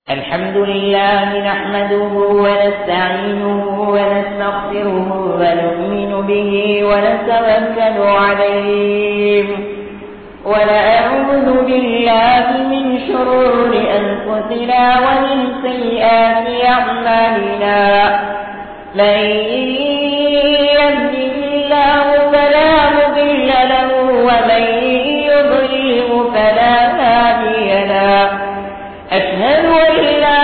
الحمد لله نحمده ونستعينه ونستغفره ونؤمن به ونتوكل عليه ونعوذ بالله من شرور أنفسنا ومن سيئات أعمالنا من يهده الله فلا مضل له ومن يضلله فلا هادي له أشهد أن لا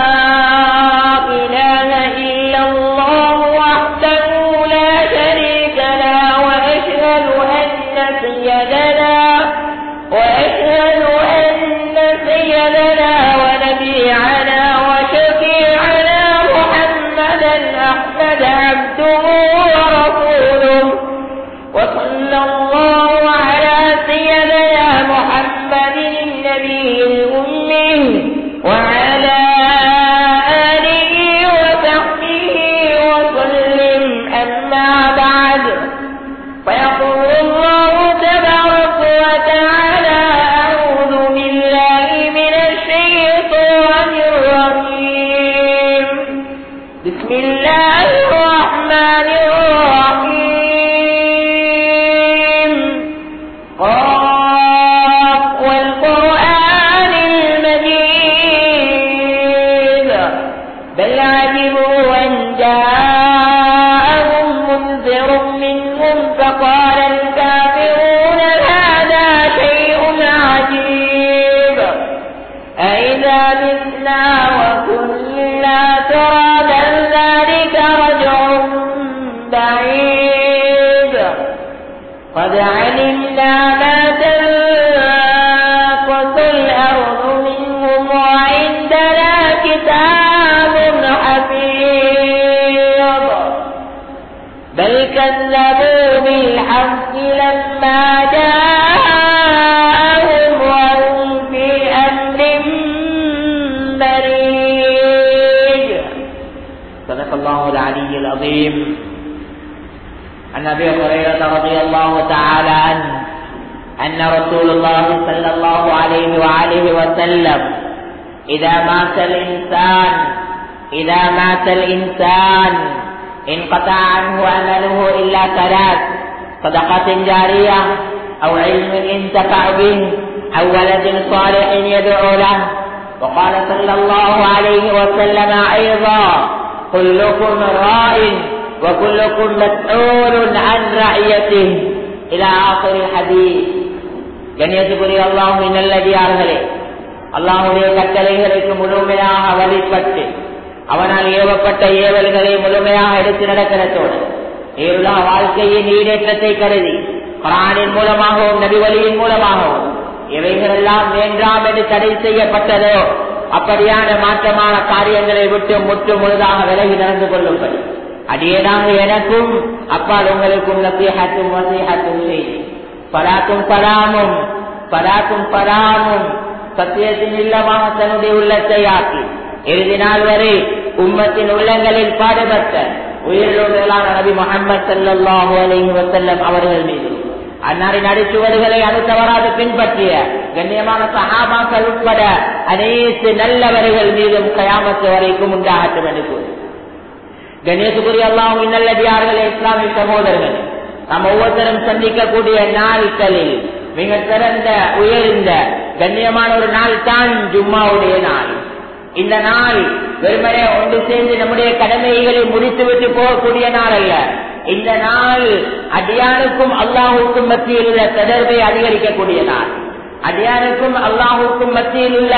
إله إلا الله وحده لا شريك له وأشهد أن سيدنا وأشهد أن سيدنا ونبيعنا وشفيعنا محمدا أحمد عبده ورسوله وصلى الله على سيدنا محمد النبي الأمي وعلى آله وصحبه وسلم أما بعد فيقول الله تبارك وتعالى أعوذ بالله من الشيطان الرجيم بسم الله الرحمن الرحيم قاف والقرآن المجيد بل عجبوا أن جاءهم منذر منهم فقال الكافرون هذا شيء عجيب أئذا متنا وكنا ترابا ذلك رجع بعيد قد علمنا ما تنقص الأرض منهم وعندنا كتاب حفيظ بل كذبوا بالحق لما جاءهم وهم في أمر مريج صدق الله العلي العظيم عن ابي هريره رضي الله تعالى عنه ان رسول الله صلى الله عليه واله وسلم اذا مات الانسان اذا مات الانسان انقطع عنه امله الا ثلاث صدقه جاريه او علم ينتفع به او ولد صالح يدعو له وقال صلى الله عليه وسلم ايضا كلكم راء وكلكم مسؤول عن رعيته الى اخر الحديث கண்ணியத்துக்குரிய அல்லாஹுவின் நல்லடியார்களே அல்லாஹுடைய கட்டளைகளுக்கு முழுமையாக வழிபட்டு அவனால் ஏவப்பட்ட ஏவல்களை முழுமையாக எடுத்து நடக்கிறதோடு ஏழுலக வாழ்க்கையின் ஈடேற்றத்தை கருதி குரானின் மூலமாகவும் நபி வழியின் மூலமாகவும் இவைகளெல்லாம் வேண்டாம் என்று தடை செய்யப்பட்டதோ அப்படியான மாற்றமான காரியங்களை விட்டு முற்று முழுதாக விலகி நடந்து கொள்ளும்படி அடியேனாக எனக்கும் அப்பால் உங்களுக்கும் நபியத்தும் வசியத்தும் செய்தி பராத்தும் பராமும் பராத்தும் பராமும் சத்தியத்தின் இல்லமாக தன்னுடைய உள்ளத்தை ஆக்கி இறுதி நாள் வரை உம்மத்தின் உள்ளங்களில் பாடுபட்ட உயிரிழந்தலான நபி முகமது சல்லாஹூ அலஹி வசல்லம் அவர்கள் மீது அன்னாரின் அடிச்சுவடுகளை அனுத்தவராது பின்பற்றிய கண்ணியமான சகாபாக்கள் உட்பட அனைத்து நல்லவர்கள் மீதும் கயாமத்து வரைக்கும் உண்டாகட்டும் என்று கூறி கணேசுக்குரிய அல்லாஹும் நல்லடியார்களே இஸ்லாமிய சகோதரர்கள் நாம் ஒவ்வொருத்தரும் சந்திக்கக்கூடிய நாட்களில் மிக சிறந்த உயர்ந்த கண்ணியமான ஒரு நாள் தான் ஜும்மாவுடைய நாள் இந்த நாள் வெறுமனே ஒன்று சேர்ந்து நம்முடைய கடமைகளை முடித்துவிட்டு போகக்கூடிய நாள் அல்ல இந்த நாள் அடியானுக்கும் அல்லாஹுக்கும் மத்தியில் உள்ள தொடர்பை அதிகரிக்கக்கூடிய நாள் அடியானுக்கும் அல்லாஹுக்கும் மத்தியில் உள்ள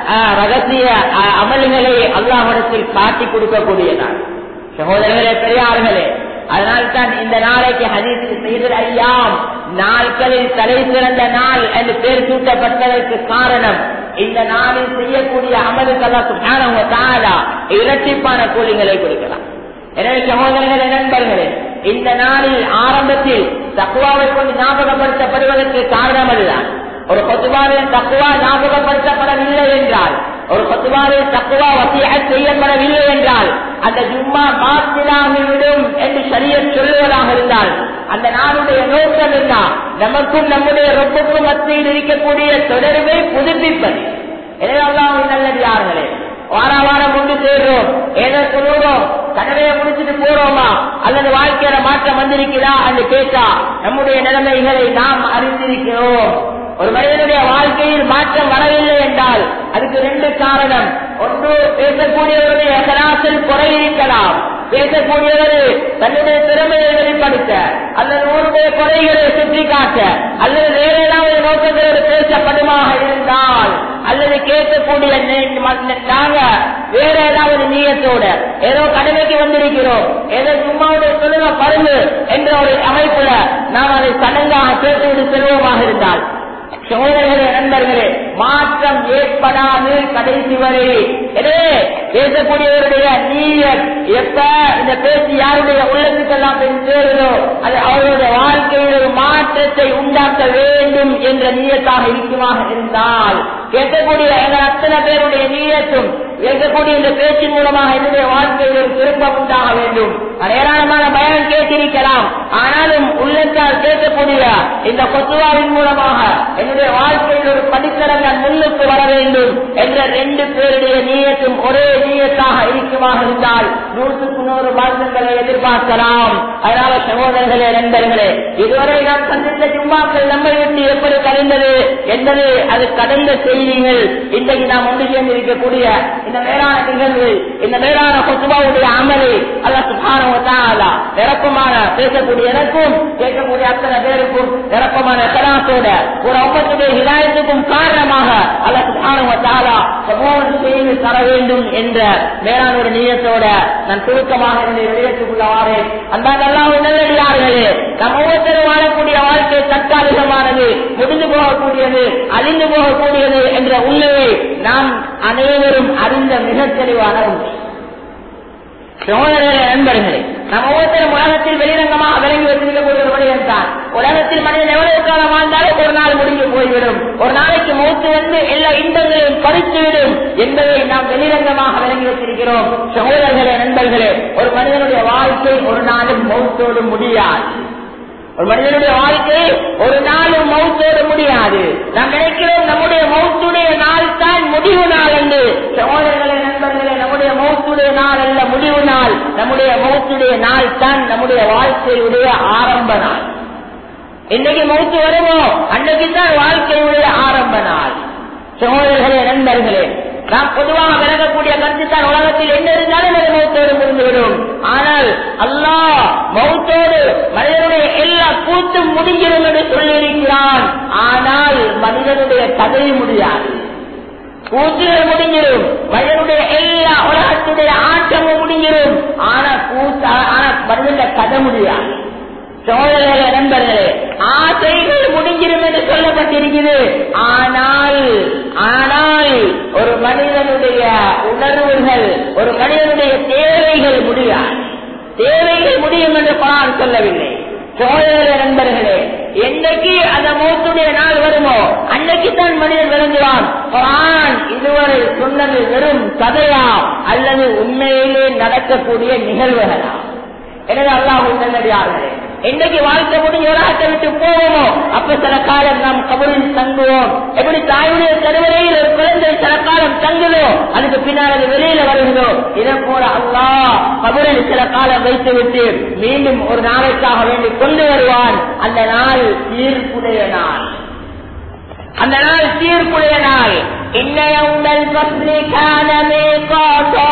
ரகசிய அமல்களை அல்லாஹிடத்தில் காட்டி கொடுக்கக்கூடிய நாள் சகோதரர்களே பெரியார்களே அதனால்தான் இந்த நாளைக்கு ஹதீசில் செய்த ஐயாம் நாட்களில் தலை சிறந்த நாள் என்று பேர் சூட்டப்பட்டதற்கு காரணம் இந்த நாளில் செய்யக்கூடிய அமலுக்கெல்லாம் இரட்டிப்பான கூலிகளை கொடுக்கலாம் எனவே சகோதரர்களே நண்பர்களே இந்த நாளில் ஆரம்பத்தில் தக்குவாவை கொண்டு ஞாபகப்படுத்தப்படுவதற்கு காரணம் அதுதான் ஒரு பத்துவாவில் தக்குவா ஞாபகப்படுத்தப்படவில்லை என்றால் ஒரு பத்துவாவில் தக்குவா வசிய செய்யப்படவில்லை என்றால் அந்த ஜும்மா மாற்றிலாகிவிடும் என்று சரிய சொல்லுவதாக இருந்தால் அந்த நாளுடைய நோக்கம் என்ன நமக்கும் நம்முடைய ரொம்பக்கும் மத்தியில் இருக்கக்கூடிய தொடர்பை புதுப்பிப்பது எனவே அல்லாஹ் நல்லடியார்களே சேர்றோம் ஏதோ சொல்லுவோம் கடமையை முடிச்சுட்டு போறோமா அல்லது வாழ்க்கையில மாற்றம் வந்திருக்கிறா என்று கேட்டா நம்முடைய நிலைமைகளை நாம் அறிந்திருக்கிறோம் ஒரு மனிதனுடைய வாழ்க்கையில் மாற்றம் வரவில்லை என்றால் அதுக்கு ரெண்டு காரணம் ஒன்று பேசக்கூடியவருடைய கலாசில் குறை இருக்கலாம் பேசக்கூடியவர் தன்னுடைய திறமையை வெளிப்படுத்த அல்லது ஊருடைய குறைகளை சுற்றி காட்ட அல்லது வேற ஏதாவது நோக்கங்களோடு பேசப்படுமாக இருந்தால் அல்லது கேட்கக்கூடிய நாங்க வேற ஏதாவது நீயத்தோட ஏதோ கடமைக்கு வந்திருக்கிறோம் ஏதோ சும்மாவுடைய சொல்லுங்க பருந்து என்ற ஒரு அமைப்புல நாம் அதை சடங்காக கேட்டுவிட்டு செல்வோமாக இருந்தால் சகோதரர்களே நண்பர்களே மாற்றம் ஏற்படாது கடைசி வரை எனவே பேசக்கூடியவருடைய நீயர் எப்ப இந்த பேச்சு யாருடைய உள்ளத்துக்கெல்லாம் போய் சேருதோ அது அவருடைய வாழ்க்கையில் ஒரு மாற்றத்தை உண்டாக்க வேண்டும் என்ற நீயத்தாக இருக்குமாக இருந்தால் கேட்கக்கூடிய எங்கள் அத்தனை பேருடைய நீயத்தும் கேட்கக்கூடிய இந்த பேச்சின் மூலமாக என்னுடைய வாழ்க்கையில் ஒரு திருப்பம் உண்டாக வேண்டும் ஏராளமான பயம் கேட்டிருக்கலாம் ஆனாலும் உள்ளத்தால் கேட்கக்கூடிய இந்த கொத்துவாவின் மூலமாக என்னுடைய வாழ்க்கையில் ஒரு படித்தரம் நான் முன்னுக்கு வர வேண்டும் என்ற ரெண்டு பேருடைய நீயத்தும் ஒரே நீயத்தாக இருக்குமாக இருந்தால் நூற்றுக்கு நூறு மாற்றங்களை எதிர்பார்க்கலாம் அதனால சகோதரர்களே நண்பர்களே இதுவரை நாம் சந்தித்த ஜும்மாக்கள் நம்மை விட்டு எப்படி கலைந்தது என்பது அது கடந்த செய்திகள் இன்றைக்கு நாம் ஒன்று சேர்ந்து இருக்கக்கூடிய இந்த மேலான நிகழ்வு இந்த மேலான கொத்துபாவுடைய அமலை அல்ல சுபான நிரப்பமான பேசக்கூடிய எனக்கும் கேட்கக்கூடிய அத்தனை பேருக்கும் நிரப்பமான கலாசோட ஒரு ஒப்பத்துடைய ஹிதாயத்துக்கும் காரணமாக அல்ல சுபான செய்து தர வேண்டும் என்ற மேலான ஒரு நீயத்தோட நான் சுருக்கமாக என்னுடைய விடயத்துக்குள்ளவாறு அந்த நல்லா நல்லடியார்களே நம் ஒவ்வொருத்தரும் வாழக்கூடிய வாழ்க்கை தற்காலிகமானது முடிந்து போகக்கூடியது அழிந்து போகக்கூடியது என்ற உண்மையை நாம் அனைவரும் அறிந்த மிகத் தெளிவான உண்மை சகோதரர்களே நண்பர்களே நம்ம ஒவ்வொருத்தரும் உலகத்தில் வெளிரங்கமாக விளங்கி வைத்திருக்கக்கூடிய ஒரு மனிதன் தான் உலகத்தில் மனிதன் எவ்வளவு காலம் வாழ்ந்தாலும் ஒரு நாள் முடிஞ்சு போய்விடும் ஒரு நாளைக்கு மூத்து வந்து எல்லா இன்பங்களையும் பறித்துவிடும் என்பதை நாம் வெளிரங்கமாக விளங்கி வைத்திருக்கிறோம் சகோதரர்களே நண்பர்களே ஒரு மனிதனுடைய வாழ்க்கை ஒரு நாளும் மௌத்தோடு முடியாது ஒரு மனிதனுடைய வாழ்க்கை ஒரு நாளும் மௌத்தோடு முடியாது நாம் நினைக்கிறோம் நம்முடைய மௌத்துடைய நாள் தான் முடிவு நாள் என்று சகோதரர்களே நண்பர்களே நம்முடைய மௌத்துடைய நாள் அல்ல முடிவு நாள் நம்முடைய மௌத்துடைய நாள் தான் நம்முடைய வாழ்க்கையுடைய ஆரம்ப நாள் இன்னைக்கு மௌத்து வருமோ அன்னைக்கு தான் வாழ்க்கையுடைய ஆரம்ப நாள் சகோதரர்களே நண்பர்களே நாம் பொதுவாக விலகக்கூடிய கருத்து தான் உலகத்தில் என்ன இருந்தாலும் அது மௌத்தோடு முடிந்துவிடும் ஆனால் அல்லாஹ் மௌத்தோடு மனிதனுடைய எல்லா கூத்தும் முடிஞ்சிடும் என்று சொல்லியிருக்கிறான் ஆனால் மனிதனுடைய கதை முடியாது கூத்துகள் முடிஞ்சிடும் மனிதனுடைய எல்லா உலகத்துடைய ஆட்டமும் முடிஞ்சிடும் ஆனா கூத்து ஆனா மனிதனுடைய கதை முடியாது சோழர்களே நண்பர்களே ஆசைகள் முடிஞ்சிடும் என்று சொல்லப்பட்டிருக்கிறது ஆனால் ஆனால் ஒரு மனிதனுடைய உணர்வுகள் ஒரு மனிதனுடைய தேவைகள் முடியாது தேவைகள் முடியும் என்று குரான் சொல்லவில்லை சோழர்களே நண்பர்களே என்னைக்கு அந்த மௌத்துடைய நாள் வருமோ அன்னைக்கு தான் மனிதன் விளங்குவான் குரான் இதுவரை சொன்னது வெறும் கதையா அல்லது உண்மையிலே நடக்கக்கூடிய நிகழ்வுகளா எனவே அல்லாஹ் நல்லடியார்களே என்னைக்கு வாழ்க்கை முடிஞ்ச உலகத்தை விட்டு போவோமோ அப்ப சில காலம் நாம் கபரில் தங்குவோம் எப்படி தாயுடைய கருவறையில் ஒரு குழந்தை சில காலம் தங்குதோ அதுக்கு பின்னால் அது வெளியில வருகிறதோ இதை போல அல்லா கபரில் சில காலம் வைத்து விட்டு மீண்டும் ஒரு நாளைக்காக வேண்டி கொண்டு வருவான் அந்த நாள் தீர்ப்புடைய நாள் அந்த நாள் தீர்ப்புடைய நாள் இன்னும் காலமே காட்டோ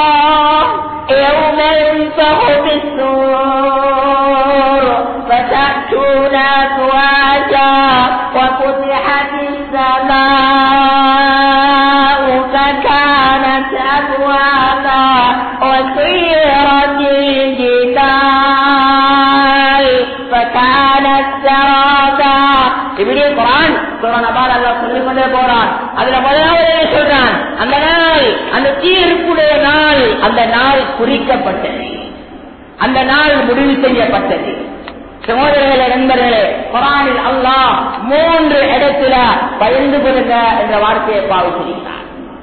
يوم ينفخ في السور فتأتون أفواجا وفتحت السماء فكانت أبوابا وسيرت الجبال فكانت سرابا இப்படி குரான் குரான் அபால் அல்லா சொல்லிக் கொண்டே போறான் அதுல முதலாவது சொல்றான் அந்த நாள் அந்த தீர்ப்புடைய நாள் அந்த நாள் குறிக்கப்பட்டது அந்த நாள் முடிவு செய்யப்பட்டது சகோதரர்களே நண்பர்களே குரானில் அல்லாஹ் மூன்று இடத்துல பயந்து கொள்ளுங்க என்ற வார்த்தையை பாவிச்சிருக்கிறார்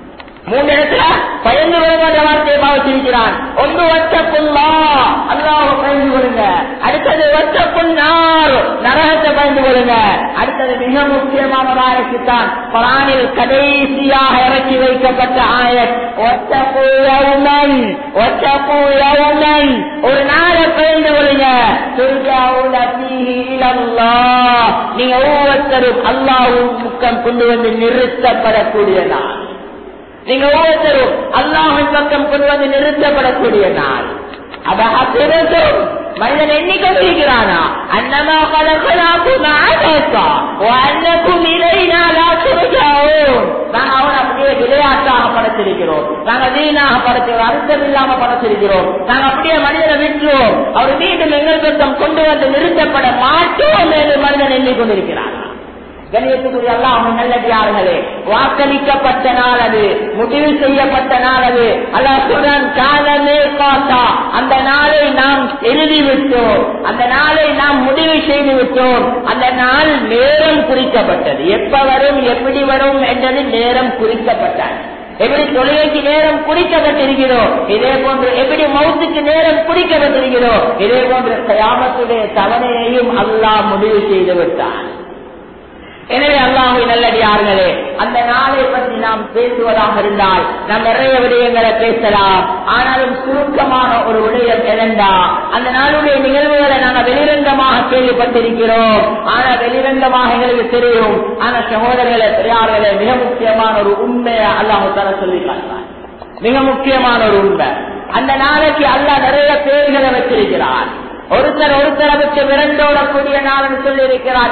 மூணு இடத்துல பயந்து கொள்ளுங்க வார்த்தையை பாவச்சிருக்கிறான் ஒன்று வச்சப்புல்லா அல்லாஹ் பயந்து கொள்ளுங்க அடுத்தது வச்சப்புன்னார் நரகத்தை பயந்து கொள்ளுங்க அடுத்தது மிக முக்கியமானதாகத்தான் குரானில் கடைசியாக இறக்கி வைக்கப்பட்ட ஆயத் ஒத்தப்பூயவுமன் ஒத்தப்பூயவுமன் ஒரு நாளை பயந்து கொள்ளுங்க துர்காவுல ஃபீஹி இலல்லாஹ். நீங்க ஒவ்வொருத்தரும் அல்லாஹ்வும் பக்கம் கொண்டு வந்து நிறுத்தப்படக்கூடிய நாள் நீங்க ஒவ்வொருத்தரும் அல்லாஹின் பக்கம் கொண்டு வந்து நிறுத்தப்படக்கூடிய நாள் அபஹசிரத்தும் மனிதன் எண்ணிக்கொண்டிருக்கிறானா அன்னமா கலகலாக்கும் ஆதேசா அன்னக்கும் இலைனா லா துர்ஜாவூன் நாங்க அவன் அப்படியே விளையாட்டாக படைத்திருக்கிறோம் நாங்க வீணாக படைக்கிறோம் அர்த்தம் இல்லாம படைத்திருக்கிறோம் நாங்க அப்படியே மனிதனை விட்டுருவோம் அவர் மீண்டும் எங்கள் பக்கம் கொண்டு வந்து நிறுத்தப்பட மாட்டோம் என்று மனிதன் எண்ணிக்கொண்டிருக்கிறானா கணியத்துக்குரிய அல்லாஹ் நல்லடியார்களே வாக்களிக்கப்பட்ட நாள் அது முடிவு செய்யப்பட்ட நாள் அது அல்லாஹ் சொல்றான் காலமே காத்தா அந்த நாளை நாம் எழுதி விட்டோம் அந்த நாளை நாம் முடிவு செய்து விட்டோம் அந்த நாள் நேரம் குறிக்கப்பட்டது எப்ப வரும் எப்படி வரும் என்றது நேரம் குறிக்கப்பட்டது எப்படி தொழுகைக்கு நேரம் குறிக்கப்பட்டிருக்கிறோ இதே போன்று எப்படி மௌத்துக்கு நேரம் குறிக்கப்பட்டிருக்கிறோ இதே போன்று கயாமத்துடைய தவணையையும் அல்லாஹ் முடிவு செய்து விட்டான் எனவே அல்லாஹு நல்லடியார்களே அந்த நாளை பற்றி நாம் பேசுவதாக இருந்தால் நாம் நிறைய விடயங்களை பேசலாம் ஆனாலும் சுருக்கமான ஒரு விடயம் என்னண்டா அந்த நாளுடைய நிகழ்வுகளை நாங்கள் வெளிரங்கமாக கேள்விப்பட்டிருக்கிறோம் ஆனா வெளிரங்கமாக எங்களுக்கு தெரியும் ஆனா சகோதரர்களை பெரியார்களே மிக முக்கியமான ஒரு உண்மையை அல்லாஹு தர சொல்லி காட்டுறார் மிக முக்கியமான ஒரு உண்மை அந்த நாளைக்கு அல்லாஹ் நிறைய பேர்களை வச்சிருக்கிறார் ஒருத்தர் ஒருத்தரை வச்சு விரண்டோடக்கூடிய நாள் சொல்லி இருக்கிறார்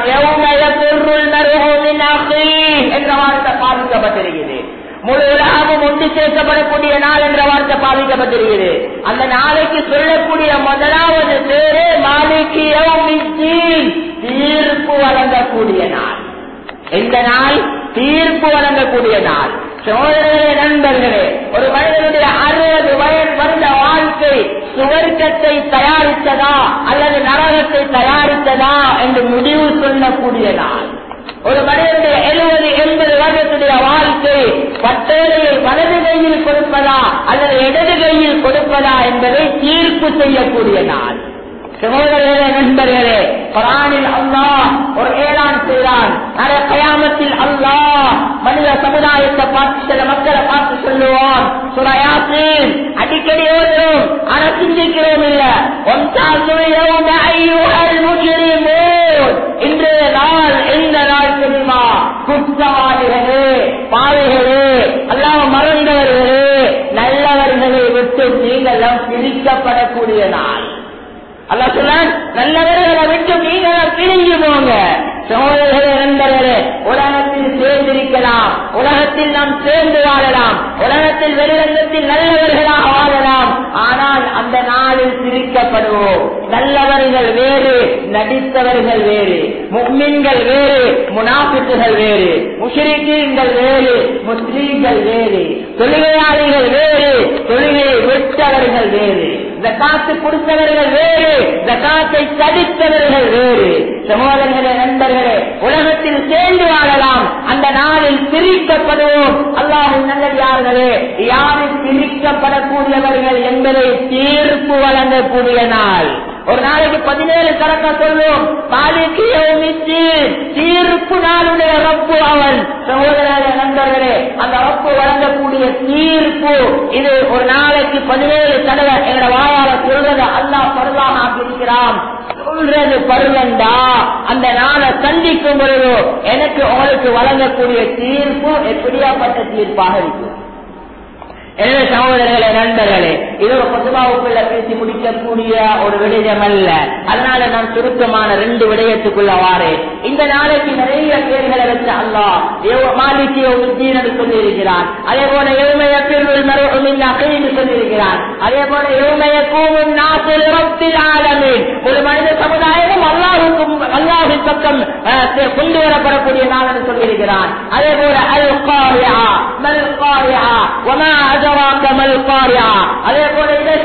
என்ற வார்த்தை பாதிக்கப்பட்டிருக்கிறது முழு உலகமும் ஒன்று சேர்க்கப்படக்கூடிய நாள் என்ற வார்த்தை பாதிக்கப்பட்டிருக்கிறது அந்த நாளைக்கு சொல்லக்கூடிய முதலாவது பேரு மாலிக்கு தீர்ப்பு வழங்கக்கூடிய நாள் இந்த நாள் தீர்ப்பு வழங்கக்கூடிய நாள் சோதரர்களே நண்பர்களே ஒரு மனிதனுடைய அறுபது வயது வருட வாழ்க்கை சுவர்க்கத்தை தயாரித்ததா அல்லது நரகத்தை தயாரித்ததா என்று முடிவு சொல்லக்கூடிய நாள் ஒரு மனிதனுடைய எழுபது எண்பது வருடத்துடைய வாழ்க்கை பட்டேலையை வலது கையில் கொடுப்பதா அல்லது இடது கையில் கொடுப்பதா என்பதை தீர்ப்பு செய்யக்கூடிய நாள் சகோதரர்களே நண்பர்களே குரானில் அல்லாஹ் ஒரு ஏழான் செய்தான் நாளை கயாமத்தில் அல்லாஹ் மனித சமுதாயத்தை பார்த்து சில மக்களை பார்த்து சொல்லுவான் சுரயாசின் அடிக்கடி ஓதுறோம் ஆனா சிந்திக்கிறோம் இல்ல இன்றைய நாள் எந்த நாள் தெரியுமா குற்றவாளிகளே பாவைகளே அல்லாம மறந்தவர்களே நல்லவர்களை விட்டு நீங்களும் பிரிக்கப்படக்கூடிய நாள் அல்லா சொல்ல நல்லவர்களை விட்டு நீங்க பிரிஞ்சு போங்க சகோதரர்களே நண்பர்களே உலகத்தில் சேர்ந்திருக்கலாம் உலகத்தில் நாம் சேர்ந்து வாழலாம் உலகத்தில் வெளிரங்கத்தில் நல்லவர்களாக வாழலாம் ஆனால் அந்த நாளில் பிரிக்கப்படுவோம் நல்லவர்கள் வேறு நடித்தவர்கள் வேறு முக்மின்கள் வேறு முனாபித்துகள் வேறு முஷரிக்கீன்கள் வேறு முஸ்லீம்கள் வேறு தொழுகையாளிகள் வேறு தொழுகையை விட்டவர்கள் வேறு ஜக்காத்து கொடுத்தவர்கள் வேறு ஜக்காத்தை தடுத்தவர்கள் வேறு சகோதரர்களே நண்பர்களே உலகத்தில் சேர்ந்து வாழலாம் அந்த நாளில் பிரிக்கப்படுவோம் அல்லாஹின் நல்லதார்களே யாரில் பிரிக்கப்படக்கூடியவர்கள் என்பதை தீர்ப்பு வழங்கக்கூடிய நாள் ஒரு நாளைக்கு பதினேழு கணக்கா சொல்வோம் பாலிக்கு தீர்ப்பு நாளுடைய ரப்பு அவன் சகோதரர்களே நண்பர்களே அந்த ரப்பு வழங்கக்கூடிய தீர்ப்பு இது ஒரு நாளைக்கு பதினேழு தடவை எங்களோட வாயால சொல்றதை அல்லாஹ் பருவாக ஆக்கியிருக்கிறான் சொல்றது பருவண்டா அந்த நாளை சந்திக்கும் பொழுதோ எனக்கு உங்களுக்கு வழங்கக்கூடிய தீர்ப்பு எப்படியாப்பட்ட தீர்ப்பாக இருக்கும் எனவே சகோதரர்களே நண்பர்களே இது ஒரு பொதுவாவுக்குள்ள பேசி முடிக்கக்கூடிய ஒரு விடயம் அல்ல அதனால நான் சுருக்கமான ரெண்டு விடயத்துக்குள்ள வாரேன் இந்த நாளைக்கு நிறைய பேர்களை வச்ச அல்லா மாலிக்கிய என்று சொல்லி இருக்கிறான் அதே போல எருமைய பிரிவில் மறுமின் என்று சொல்லியிருக்கிறான் அதே போல எருமைய கூவும் நாசில் ஆலமின் ஒரு மனித சமுதாயமும் அல்லாஹுக்கும் அல்லாஹின் பக்கம் கொண்டு வரப்படக்கூடிய நாள் என்று சொல்லியிருக்கிறான் அதே போல அல் காரியா மல் காரியா அதே போல இதை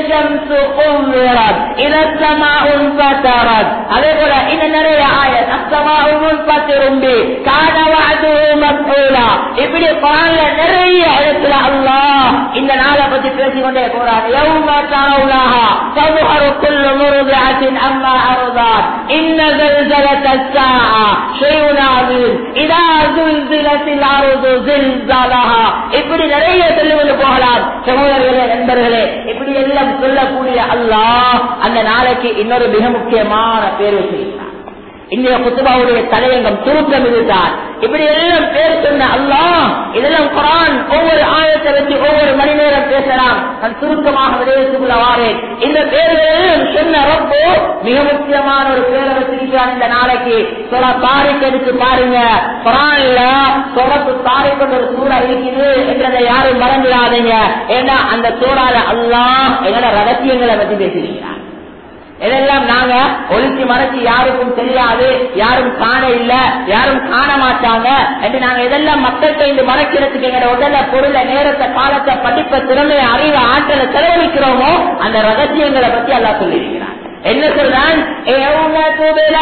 ஷம்சு குவ்விரத் இத ஸமாஉன் ஃபதரத் அதே போல இன்னும் நிறைய ஆயத் அஸ்ஸமாஉ முன்ஃபத்திரும் பி கான வஅதுஹு மஃஊலா இப்படி குர்ஆன்ல நிறைய இடத்துல அல்லாஹ் இந்த நாளை பத்தி பேசிக்கொண்டே போறார் யௌம தரவுனஹா தظهر كل مرضعة أما أرضات إن زلزلة الساعة شيء عظيم إذا زلزلت الأرض زلزالها இப்படி நிறைய சொல்லுவது போகலாம் சகோதரர்களே நண்பர்களே இப்படி எல்லாம் சொல்லக்கூடிய அல்லாஹ் அந்த நாளைக்கு இன்னொரு மிக முக்கியமான பேர் வச்சிருக்கிறார் இந்திய குத்துபாவுடைய தலையங்கம் சுருக்கம் இதுதான் இப்படி எல்லாம் பேர் சொன்ன அல்லாஹ் இதெல்லாம் குரான் ஒவ்வொரு ஆயத்தை வச்சு ஒவ்வொரு மணி நேரம் பேசலாம் நான் சுருக்கமாக விடயத்துக்குள்ள வாரேன் இந்த பேர்கள் எல்லாம் சொன்ன ரப்போ மிக முக்கியமான ஒரு பேரை வச்சிருக்கிறான் இந்த நாளைக்கு சொல்ல தாரிக் எடுத்து பாருங்க குரான்ல சொல்லத்து தாரிக் ஒரு சூறா இருக்குது என்றதை யாரும் மறந்துடாதீங்க ஏன்னா அந்த சூறால அல்லாஹ் எங்களோட ரகசியங்களை பத்தி பேசியிருக்கிறார் இதெல்லாம் நாங்க ஒழிச்சு மறைச்சு யாருக்கும் தெரியாது யாரும் காண இல்ல யாரும் காண மாட்டாங்க என்று நாங்க இதெல்லாம் மக்கள்கிட்ட இந்த மறைக்கிறதுக்கு எங்களோட உடல பொருளை நேரத்தை காலத்தை படிப்ப திறமையை அறிவு ஆற்றலை செலவழிக்கிறோமோ அந்த ரகசியங்களை பத்தி எல்லாம் சொல்லியிருக்கிறார் என்ன சொல்றான் يوم تبلى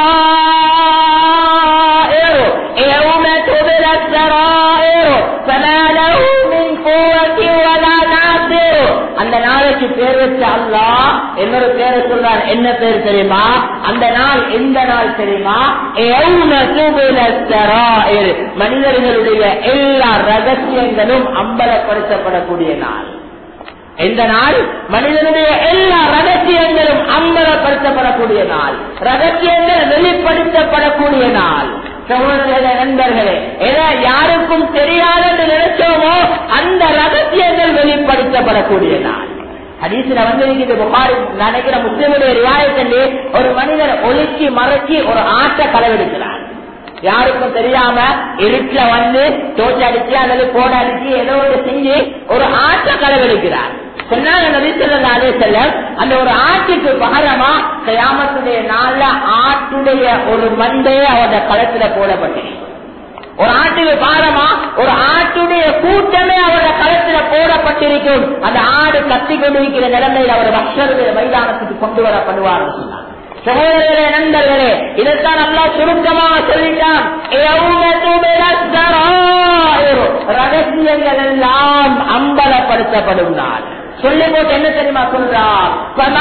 السرائر يوم تبلى السرائر فما له من قوة ولا ناصر அந்த நாளைக்கு பேர் வச்ச அல்லாஹ் இன்னொரு பேரை சொல்றான் என்ன பேர் தெரியுமா அந்த நாள் எந்த நாள் தெரியுமா يوم تبلى السرائر மனிதர்களுடைய எல்லா ரகசியங்களும் அம்பலப்படுத்தப்படக்கூடிய நாள் எந்த நாள் மனிதனுடைய எல்லா ரகசியங்களும் அம்பலப்படுத்தப்படக்கூடிய நாள் ரகசியங்கள் வெளிப்படுத்தப்படக்கூடிய நாள் சகோதரர்களே நண்பர்களே எதை யாருக்கும் தெரியாது என்று நினைச்சோமோ அந்த ரகசியங்கள் வெளிப்படுத்தப்படக்கூடிய நாள் ஹதீஸ்ல வந்து இருக்குது புகாரி நினைக்கிற முஸ்லிமுடைய ரியாயத்தண்டு ஒரு மனிதர் ஒளிச்சு மறைச்சி ஒரு ஆட்டை களவெடுக்கிறார் யாருக்கும் தெரியாம இருட்டுல வந்து தோச்சு அடிச்சு அல்லது போட அடிச்சு ஏதோ ஒரு செஞ்சு ஒரு ஆட்டை களவெடுக்கிறார் சொன்னாங்க நபி ஸல்லல்லாஹு அலைஹி வஸல்லம் அந்த ஒரு ஆட்டுக்கு பகரமா கயாமத்துடைய நாள்ல ஆட்டுடைய ஒரு மண்டையே அவருடைய களத்துல போடப்பட்டிருக்கு ஒரு ஆட்டுக்கு பாரமா ஒரு ஆட்டுடைய கூட்டமே அவருடைய களத்துல போடப்பட்டிருக்கும் அந்த ஆடு கத்தி கொண்டிருக்கிற நிலைமையில் அவர் பக்ஷருடைய மைதானத்துக்கு கொண்டு வரப்படுவார் சொன்னார் சகோதரர்களே நண்பர்களே இதைத்தான் நல்லா சுருக்கமாக சொல்லிட்டான் ரகசியங்கள் எல்லாம் அம்பலப்படுத்தப்படும் நாள் சொல்லி போட்டு என்ன தெரியுமா சொல்றார்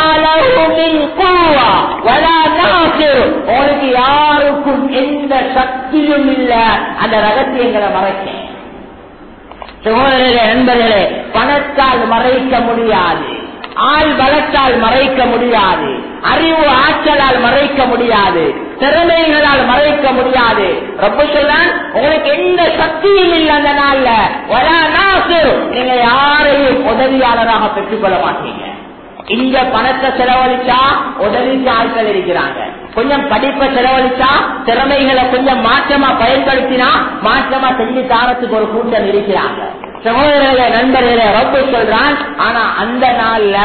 உனக்கு யாருக்கும் எந்த சக்தியும் இல்ல அந்த ரகசியங்களை மறைக்க சகோதரர்களே நண்பர்களே பணத்தால் மறைக்க முடியாது ஆள் பலத்தால் மறைக்க முடியாது அறிவு ஆற்றலால் மறைக்க முடியாது திறமைகளால் மறைக்க முடியாது ரொம்ப சொல்லான் உங்களுக்கு எந்த சக்தியும் இல்லை அந்த நாள்ல வலா நாசு நீங்க யாரையும் உதவியாளராக பெற்றுக்கொள்ள மாட்டீங்க இந்த பணத்தை செலவழிச்சா உதவிக்கு ஆட்கள் இருக்கிறாங்க கொஞ்சம் படிப்பை செலவழிச்சா திறமைகளை கொஞ்சம் மாற்றமா பயன்படுத்தினா மாற்றமா செஞ்சு தாரத்துக்கு ஒரு கூட்டம் இருக்கிறாங்க சகோதரர்களே நண்பர்களே ரப்பு சொல்றான் ஆனா அந்த நாள்ல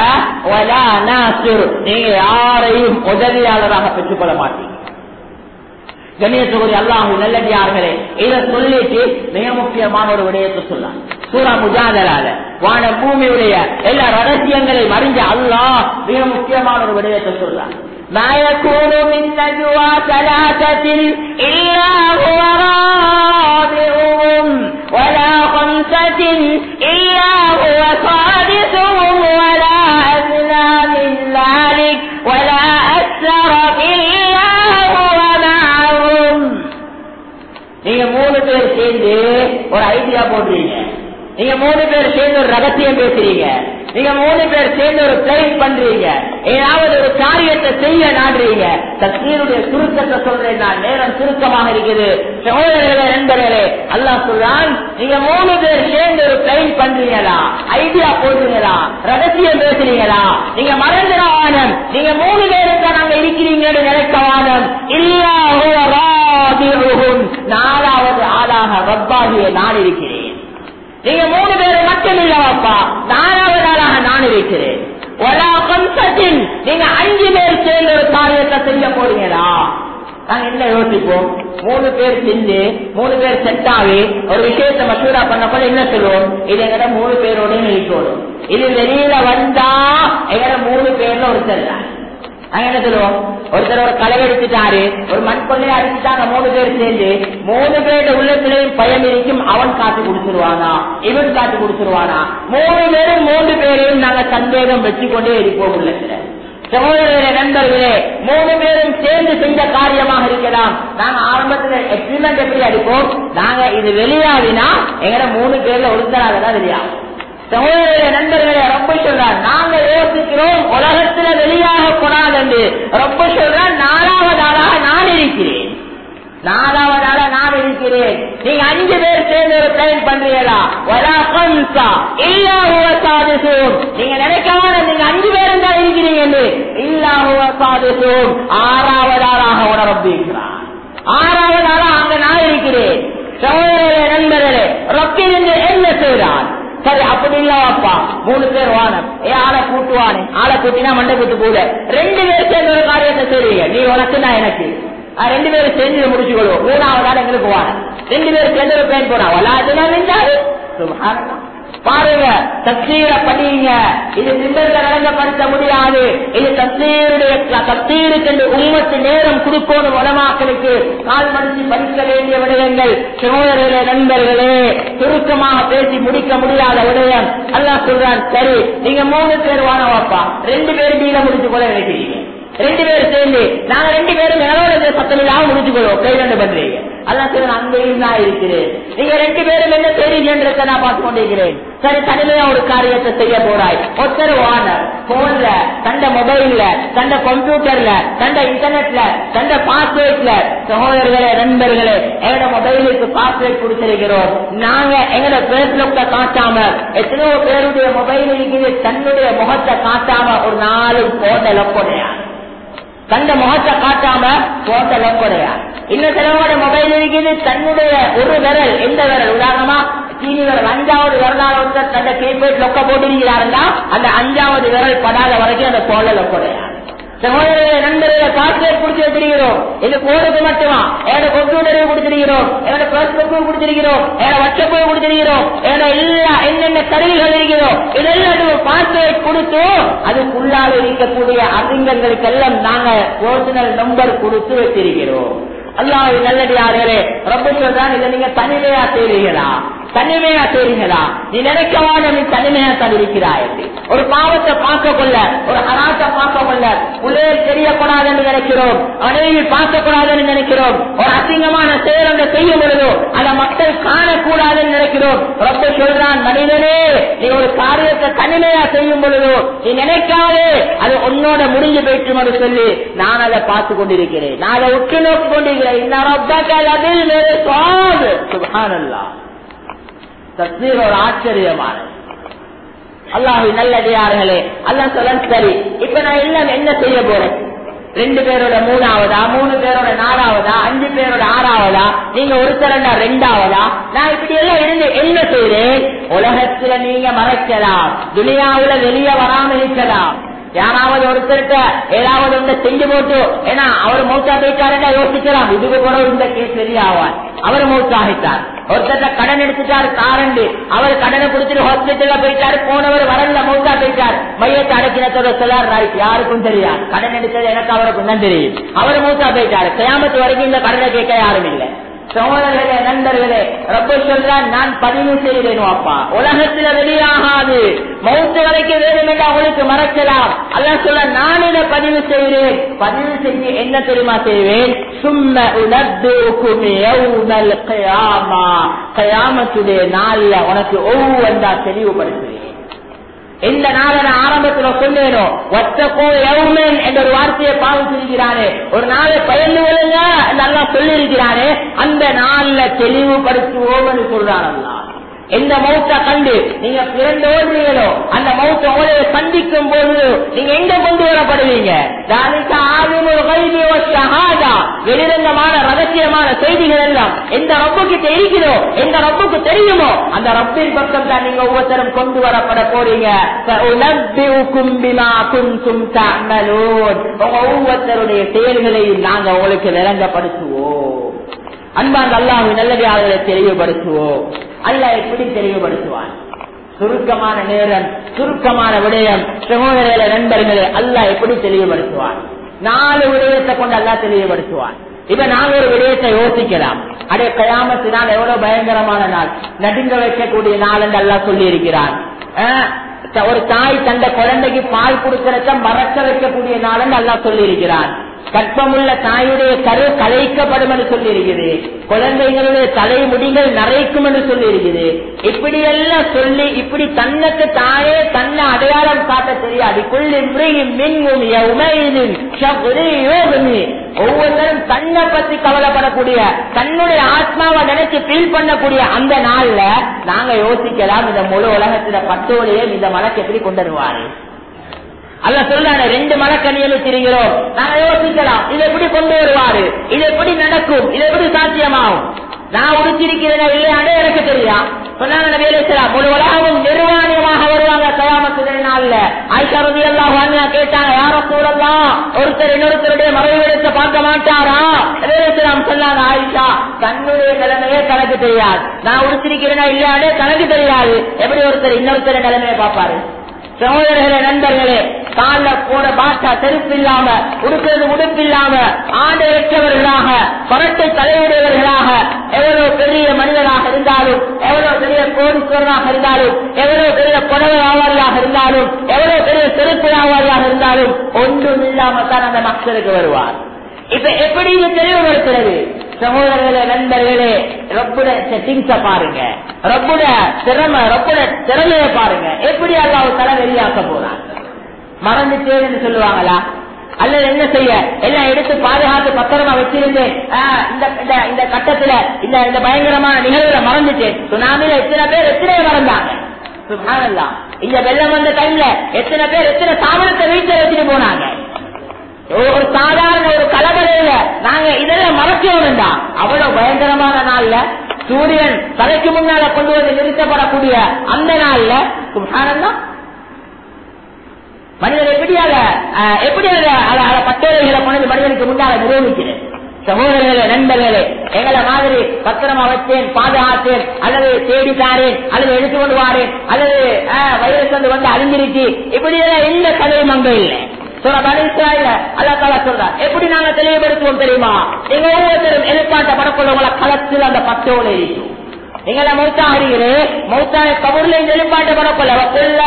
நீங்க யாரையும் உதவியாளராக பெற்றுக்கொள்ள மாட்டீங்க கணேசகுரி அல்லாஹு நல்லடியார்களே இதை சொல்லிட்டு மிக முக்கியமான ஒரு விடயத்தை சொல்லலாம் சூரா முஜாதலால வான பூமியுடைய எல்லா ரகசியங்களையும் அறிஞ்ச அல்லாஹ் மிக முக்கியமான ஒரு விடயத்தை சொல்லலாம் ما يكون من نجوى ثلاثة إلا هو رابعهم ولا خمسة إلا هو سادسهم ولا أدنى من ذلك ولا أكثر إلا هو معهم நீங்க மூணு பேர் சேர்ந்து ஒரு ஐடியா போடுறீங்க நீங்க மூணு பேர் சேர்ந்து ஒரு ரகசியம் பேசுறீங்க நீங்க மூணு பேர் சேர்ந்து ஒரு பிளைன் பண்றீங்க ஏதாவது ஒரு காரியத்தை செய்ய நாடுறீங்க தஸ்மீருடைய சுருக்கத்தை சொல்றேன் நான் நேரம் சுருக்கமாக இருக்குது சகோதரர்களே நண்பர்களே அல்லாஹ் சொல்றான் நீங்க மூணு பேர் சேர்ந்து ஒரு பிளைன் பண்றீங்களா ஐடியா போடுறீங்களா ரகசியம் பேசுறீங்களா நீங்க மறந்துட வானம் நீங்க மூணு பேருக்கு நாங்க இருக்கிறீங்கன்னு நினைக்க வானம் இல்லாஹும் நாலாவது ஆளாக ரப்பாகிய நான் இருக்கிறேன் நீங்க மூணு பேர் மட்டும் இல்லவாப்பா நாலாவது ஆளாக நான் இருக்கிறேன் நீங்க அஞ்சு பேர் சேர்ந்து ஒரு காரியத்தை செய்ய போறீங்களா நாங்க என்ன யோசிப்போம் மூணு பேர் செஞ்சு மூணு பேர் செட் ஆகி ஒரு விஷயத்தை மசூரா பண்ண போல என்ன சொல்லுவோம் இது எங்கிட்ட மூணு பேரோட இருக்கணும் இது வெளியில வந்தா நாங்க என்ன சொல்லுவோம் ஒருத்தர் ஒரு களை எடுத்துட்டாரு ஒரு மண் கொள்ளையை அடிச்சுட்டாங்க மூணு பேர் சேர்ந்து மூணு பேருடைய உள்ளத்திலையும் பயம் இருக்கும் அவன் காத்து குடிச்சிருவானா இவன் காத்து குடிச்சிருவானா மூணு பேரும் மூன்று பேரையும் நாங்க சந்தேகம் வச்சு கொண்டே இருப்போம் உள்ளத்துல சகோதரர்களே நண்பர்களே மூணு பேரும் சேர்ந்து செஞ்ச காரியமாக இருக்கலாம் நாங்க ஆரம்பத்துல எக்ஸ்பிரிமெண்ட் எப்படி அடிப்போம் நாங்க இது வெளியாவினா எங்கட மூணு பேர்ல ஒருத்தராக தான் வெளியாகும் சகோதரர்களே நண்பர்களே ரொம்ப சொல்றார் நாங்க யோசிக்கிறோம் உலகத்துல வெளியாக கூடாது என்று ரொம்ப சொல்றார் நாலாவது ஆளாக நான் இருக்கிறேன் நாலாவது ஆளா நான் இருக்கிறேன் நீங்க அஞ்சு பேர் சேர்ந்து ஒரு பிளான் பண்றீங்களா வலா கம்சா இல்லா ஹுவ சாதிசூன் நீங்க நினைக்காம நீங்க அஞ்சு பேரும் தான் இருக்கிறீங்க என்று இல்லா ஹுவ சாதிசூன் ஆறாவது ஆளாக உணரப்பிருக்கிறார் ஆறாவது ஆளா அங்க நான் இருக்கிறேன் சகோதரர்களே நண்பர்களே ரொக்கிலிருந்து என்ன செய்கிறான் சரி அப்படி இல்லவாப்பா மூணு பேர் வானம் ஏ ஆளை கூட்டுவானே ஆளை கூட்டினா மண்டை கூட்டு கூட ரெண்டு பேர் சேர்ந்து ஒரு காரியத்தை செய்வீங்க நீ உனக்கு நான் எனக்கு ஆஹ் ரெண்டு பேரும் சேர்ந்து இதை முடிச்சு கொள்வோம் மூணாவது ஆள் எங்களுக்கு வானம் ரெண்டு பேரும் சேர்ந்து ஒரு பேன் போனா வலாதுலாம் இருந்தாரு சுபஹானல்லாஹ். பாருங்க தப்சீர படிங்க இது சிந்தனை விளங்கப்படுத்த முடியாது இது தப்சீருடைய தப்சீருக்கு உண்மத்து நேரம் கொடுக்கணும் உலமாக்களுக்கு கால் மடிச்சு படிக்க வேண்டிய விடயங்கள் சகோதரர்களே நண்பர்களே சுருக்கமாக பேசி முடிக்க முடியாத விடயம் அல்லாஹ் சொல்றான் சரி நீங்க மூணு பேர் வான வாப்பா ரெண்டு பேரும் டீல முடிச்சு கொள்ள நினைக்கிறீங்க ரெண்டு பேரும் சேர்ந்து நாங்க ரெண்டு பேரும் எங்களோட சத்தம் இல்லாம முடிச்சு கொள்வோம் கை ரெண்டு பண்றீங்க அதான் சரி நான் அங்கேயும் தான் இருக்கிறேன் நீங்க ரெண்டு பேரும் என்ன தெரியுன்றத நான் பார்த்து கொண்டிருக்கிறேன் சரி தனிமையா ஒரு காரியத்தை செய்ய போறாய் ஒருத்தர் வானர் போன்ல தந்த மொபைல்ல தந்த கம்ப்யூட்டர்ல தந்த இன்டர்நெட்ல தந்த பாஸ்வேர்ட்ல சகோதரர்களே நண்பர்களே எங்களோட மொபைலுக்கு பாஸ்வேர்ட் கொடுத்திருக்கிறோம் நாங்க எங்களோட பேஸ்புக்க காட்டாம எத்தனையோ பேருடைய மொபைல் இருக்குது தன்னுடைய முகத்தை காட்டாம ஒரு நாலு போட்ட லொக்கோடையா தந்த முகத்தை காட்டாம போட்ட லொக்கோடையா இன்னும் சிலவோட மொபைல் இருக்குது தன்னுடைய ஒரு விரல் எந்த விரல் உதாரணமா சீனி விரல் அஞ்சாவது விரலால் ஒருத்தர் தந்த கீபேட் லொக்க போட்டிருக்கிறாருன்னா அந்த அஞ்சாவது விரல் படாத வரைக்கும் அந்த போல லொக்கோடையா சகோதரர்களே நண்பர்களை பாஸ்வேர்ட் கொடுத்து வச்சிருக்கிறோம் இது போனுக்கு மட்டுமா என்னோட கம்ப்யூட்டருக்கு கொடுத்திருக்கிறோம் என்னோட பேஸ்புக்கு கொடுத்திருக்கிறோம் என்னோட வாட்ஸ்அப்புக்கு கொடுத்திருக்கிறோம் என்னோட எல்லா என்னென்ன கருவிகள் இருக்கிறோம் இதெல்லாம் பாஸ்வேர்ட் கொடுத்து அதுக்குள்ளாக இருக்கக்கூடிய அறிஞர்களுக்கெல்லாம் நாங்க பர்சனல் நம்பர் கொடுத்து வச்சிருக்கிறோம் அல்லாஹ் நல்லடியார்களே ரொம்ப சொல்றான் இதை நீங்க தனிமையா செய்றீங்களா தனிமையா செய்றீங்களா நீ நினைக்கவான நீ தனிமையா தான் இருக்கிறாய் ஒரு பாவத்தை பார்க்க கொள்ள ஒரு ஹராத்தை பார்க்க கொள்ள உள்ளே தெரியக்கூடாதுன்னு நினைக்கிறோம் மனைவி பார்க்க கூடாதுன்னு நினைக்கிறோம் ஒரு அசிங்கமான செயல் அங்க செய்யும் பொழுதோ அதை மக்கள் காணக்கூடாதுன்னு நினைக்கிறோம் ரொம்ப சொல்றான் மனிதனே நீ ஒரு காரியத்தை தனிமையா செய்யும் பொழுதோ நீ நினைக்காதே அது உன்னோட முடிஞ்சு போயிட்டு சொல்லி நான் அதை பார்த்து கொண்டிருக்கிறேன் நான் அதை உற்று நோக்கி கொண்டிருக்கிறேன் இந்த ரப்பக்கல் அதில் மேலே சுவாது சுபானல்லா தஸ்மீர் ஒரு ஆச்சரியமானது அல்லாஹு நல்லடியார்களே அல்லா சொல்ல சரி இப்ப நான் எல்லாம் என்ன செய்ய போறேன் ரெண்டு பேரோட மூணாவதா மூணு பேரோட நாலாவதா அஞ்சு பேரோட ஆறாவதா நீங்க ஒருத்தரண்டா ரெண்டாவதா நான் இப்படி எல்லாம் இருந்து என்ன செய்றேன் உலகத்துல நீங்க மறைக்கலாம் துனியாவுல வெளியே வராம இருக்கலாம் யாராவது ஒருத்தர்கிட்ட ஏதாவது ஒன்று செஞ்சு போட்டு ஏன்னா அவர் மௌத்தா போயிட்டாருன்னா யோசிக்கலாம் இதுக்கு கூட இந்த கேஸ் வெளியாவார் அவர் மௌத்தாகிட்டார் ஒருத்தர்கிட்ட கடன் எடுத்துட்டாரு காரண்டு அவர் கடனை கொடுத்துட்டு ஹாஸ்பிட்டல்ல போயிட்டாரு போனவர் வரல மௌத்தா போயிட்டார் மையத்தை அடக்கினத்தோட சொல்லார் ரைட் யாருக்கும் தெரியாது கடன் எடுத்தது எனக்கு அவருக்கு தான் தெரியும் அவர் மௌத்தா போயிட்டாரு கயாமத்து வரைக்கும் இந்த கடனை கேட்க யாரும் இல்லை சகோதரர்களே நண்பர்களே ரொம்ப சொல்றான் நான் பதிவு செய்கிறேன் அப்பா உலகத்துல வெளியாகாது மௌத்து வரைக்கும் வேணும் என்று அவங்களுக்கு மறைக்கலாம் அல்ல சொல்ல நான் இதை பதிவு செய்கிறேன் பதிவு செஞ்சு என்ன தெரியுமா செய்வேன் சும்ம உணர்ந்து கயாமத்துடைய நாள்ல உனக்கு ஒவ்வொன்றா தெளிவுபடுத்துவேன் எந்த நாளை நான் ஆரம்பத்துல சொன்னேனோ ஒத்தக்கோ எவர்மேன் என்ற ஒரு வார்த்தையை பாவிச்சிருக்கிறானே ஒரு நாளை பயந்து கொள்ளுங்க நல்லா சொல்லியிருக்கிறானே அந்த நாள்ல தெளிவுபடுத்துவோம் என்று சொல்றான் அல்லா எந்த மௌத்த கண்டு நீங்க பிறந்து ஓடுறீங்களோ அந்த மௌத்த உங்களை சந்திக்கும் போது நீங்க எங்க கொண்டு வரப்படுவீங்க வெளிரங்கமான ரகசியமான செய்திகள் எல்லாம் எந்த ரப்புக்கு தெரிகிறோ எந்த ரப்புக்கு தெரியுமோ அந்த ரப்பின் பக்கம் தான் நீங்க ஒவ்வொருத்தரும் கொண்டு வரப்பட போறீங்க ஒவ்வொருத்தருடைய செயல்களையும் நாங்க உங்களுக்கு விளங்கப்படுத்துவோம் அன்பான் அல்லாஹ் நல்லதாளர்களை தெளிவுபடுத்துவோம் அல்ல எப்படி தெளிவுபடுத்துவான் சுருக்கமான நேரம் சுருக்கமான விடயம் சகோதர நண்பர்களே அல்ல எப்படி தெளிவுபடுத்துவான் நாலு விடயத்தை கொண்டு அல்லா தெளிவுபடுத்துவான் இப்ப நாங்க ஒரு விடயத்தை யோசிக்கலாம் அடைய கயாமத்து நாள் எவ்வளவு பயங்கரமான நாள் நடுங்க வைக்கக்கூடிய நாள் என்று அல்லா சொல்லி இருக்கிறான் ஒரு தாய் தந்த குழந்தைக்கு பால் கொடுக்கறத மறக்க வைக்கக்கூடிய நாள் என்று அல்லா சொல்லி இருக்கிறான் கற்பமுள்ள தாயுடைய கரு கலைக்கப்படும் என்று சொல்லி இருக்குது குழந்தைகளுடைய தலைமுடிகள் நரைக்கும் என்று சொல்லி இருக்குது இப்படி எல்லாம் சொல்லி இப்படி தன்னுக்கு தாயே தன்னை அடையாளம் காட்ட தெரியாது ஒவ்வொருத்தரும் தன்னை பத்தி கவலைப்படக்கூடிய தன்னுடைய ஆத்மாவை நினைச்சு ஃபீல் பண்ணக்கூடிய அந்த நாள்ல நாங்க யோசிக்கலாம் இந்த முழு உலகத்துல பட்டோடையே இந்த மலக்கு எப்படி கொண்டு வருவாரு அல்ல சொல்றாரு ரெண்டு மலக்கணியலு திரிகிறோம் நாங்க யோசிக்கலாம் இதை எப்படி கொண்டு வருவாரு இது எப்படி நடக்கும் இது எப்படி சாத்தியமாகும் நான் உடுத்திருக்கிறேன் இல்லையாண்டே எனக்கு தெரியா சொன்னாங்க நபியலாம் ஒரு உலகமும் நிர்வாணியமாக வருவாங்க கயாமத்து நாள்ல ஆயிஷா ரவி எல்லாம் கேட்டாங்க யார சூழல்லாம் ஒருத்தர் இன்னொருத்தருடைய மறைவிடத்தை பார்க்க மாட்டாரா நபியலாம் சொன்னாங்க ஆயிஷா தன்னுடைய நிலைமையே கணக்கு தெரியாது நான் உடுத்திருக்கிறேனா இல்லையாண்டே கணக்கு தெரியாது எப்படி ஒருத்தர் இன்னொருத்தர் நிலைமையை பார்ப்பாரு சகோதரர்களே நண்பர்களே கால போற பாட்டா செருப்பு இல்லாம உடுக்கிறது உடுப்பு இல்லாம ஆண்டு வெற்றவர்களாக பரட்டை தலையுடையவர்களாக எவ்வளவு பெரிய மனிதனாக இருந்தாலும் எவ்வளவு பெரிய கோடீஸ்வரனாக இருந்தாலும் எவ்வளவு பெரிய புடவை வியாபாரியாக இருந்தாலும் எவ்வளவு பெரிய செருப்பு வியாபாரியாக இருந்தாலும் ஒன்றும் இல்லாம தான் அந்த மக்களுக்கு வருவார் இப்ப எப்படி இது தெளிவுபடுத்துறது சகோதரர்களே நண்பர்களே ரப்புட செட்டிங்ஸ பாருங்க ரப்புட திறமை ரப்புட திறமைய பாருங்க எப்படி அல்லாஹ் தலை வெளியாக்க போறாங்க மறந்துட்டேன்னு சொல்லுவாங்களா அல்லது என்ன செய்ய எல்லாம் எடுத்து பாதுகாத்து பத்திரமா வச்சிருந்தேன் இந்த கட்டத்துல இந்த இந்த பயங்கரமான நிகழ்வுல மறந்துட்டேன் சுனாமில எத்தனை பேர் எத்தனை மறந்தாங்க இந்த வெள்ளம் வந்த டைம்ல எத்தனை பேர் எத்தனை சாமனத்தை வீட்டுல வச்சுட்டு போனாங்க ஒரு சாதாரண ஒரு கலவரையில நாங்க இதெல்லாம் மறக்கணும் தான் அவ்வளவு பயங்கரமான நாள்ல சூரியன் தலைக்கு முன்னால கொண்டு வந்து நிறுத்தப்படக்கூடிய அந்த நாள்ல சுகானந்தான் மனிதன் எப்படியாக எப்படியாக பட்டேலைகளை கொண்டு மனிதனுக்கு முன்னால நிரூபிக்கிறேன் சகோதரர்களே நண்பர்களே எங்களை மாதிரி பத்திரமா வச்சேன் பாதுகாத்தேன் அல்லது தேடித்தாரேன் அல்லது எடுத்து கொண்டு வாரேன் அல்லது வைரஸ் வந்து வந்து அழிஞ்சிருச்சு இப்படி எந்த கதையும் அங்க இல்லை எப்படி நாங்க தெளிவுபடுத்துவோம் தெரியுமா நீங்க ஒவ்வொருத்தரும் எதிர்பார்க்கப்படக்கூடிய உங்களை களத்தில் அந்த பத்தோடு இருக்கும் நீங்கள மௌத்தாகிறீங்களே மௌத்தான கபூர்ல இந்த எழுப்பாட்டப்படக்கொள்ள وكل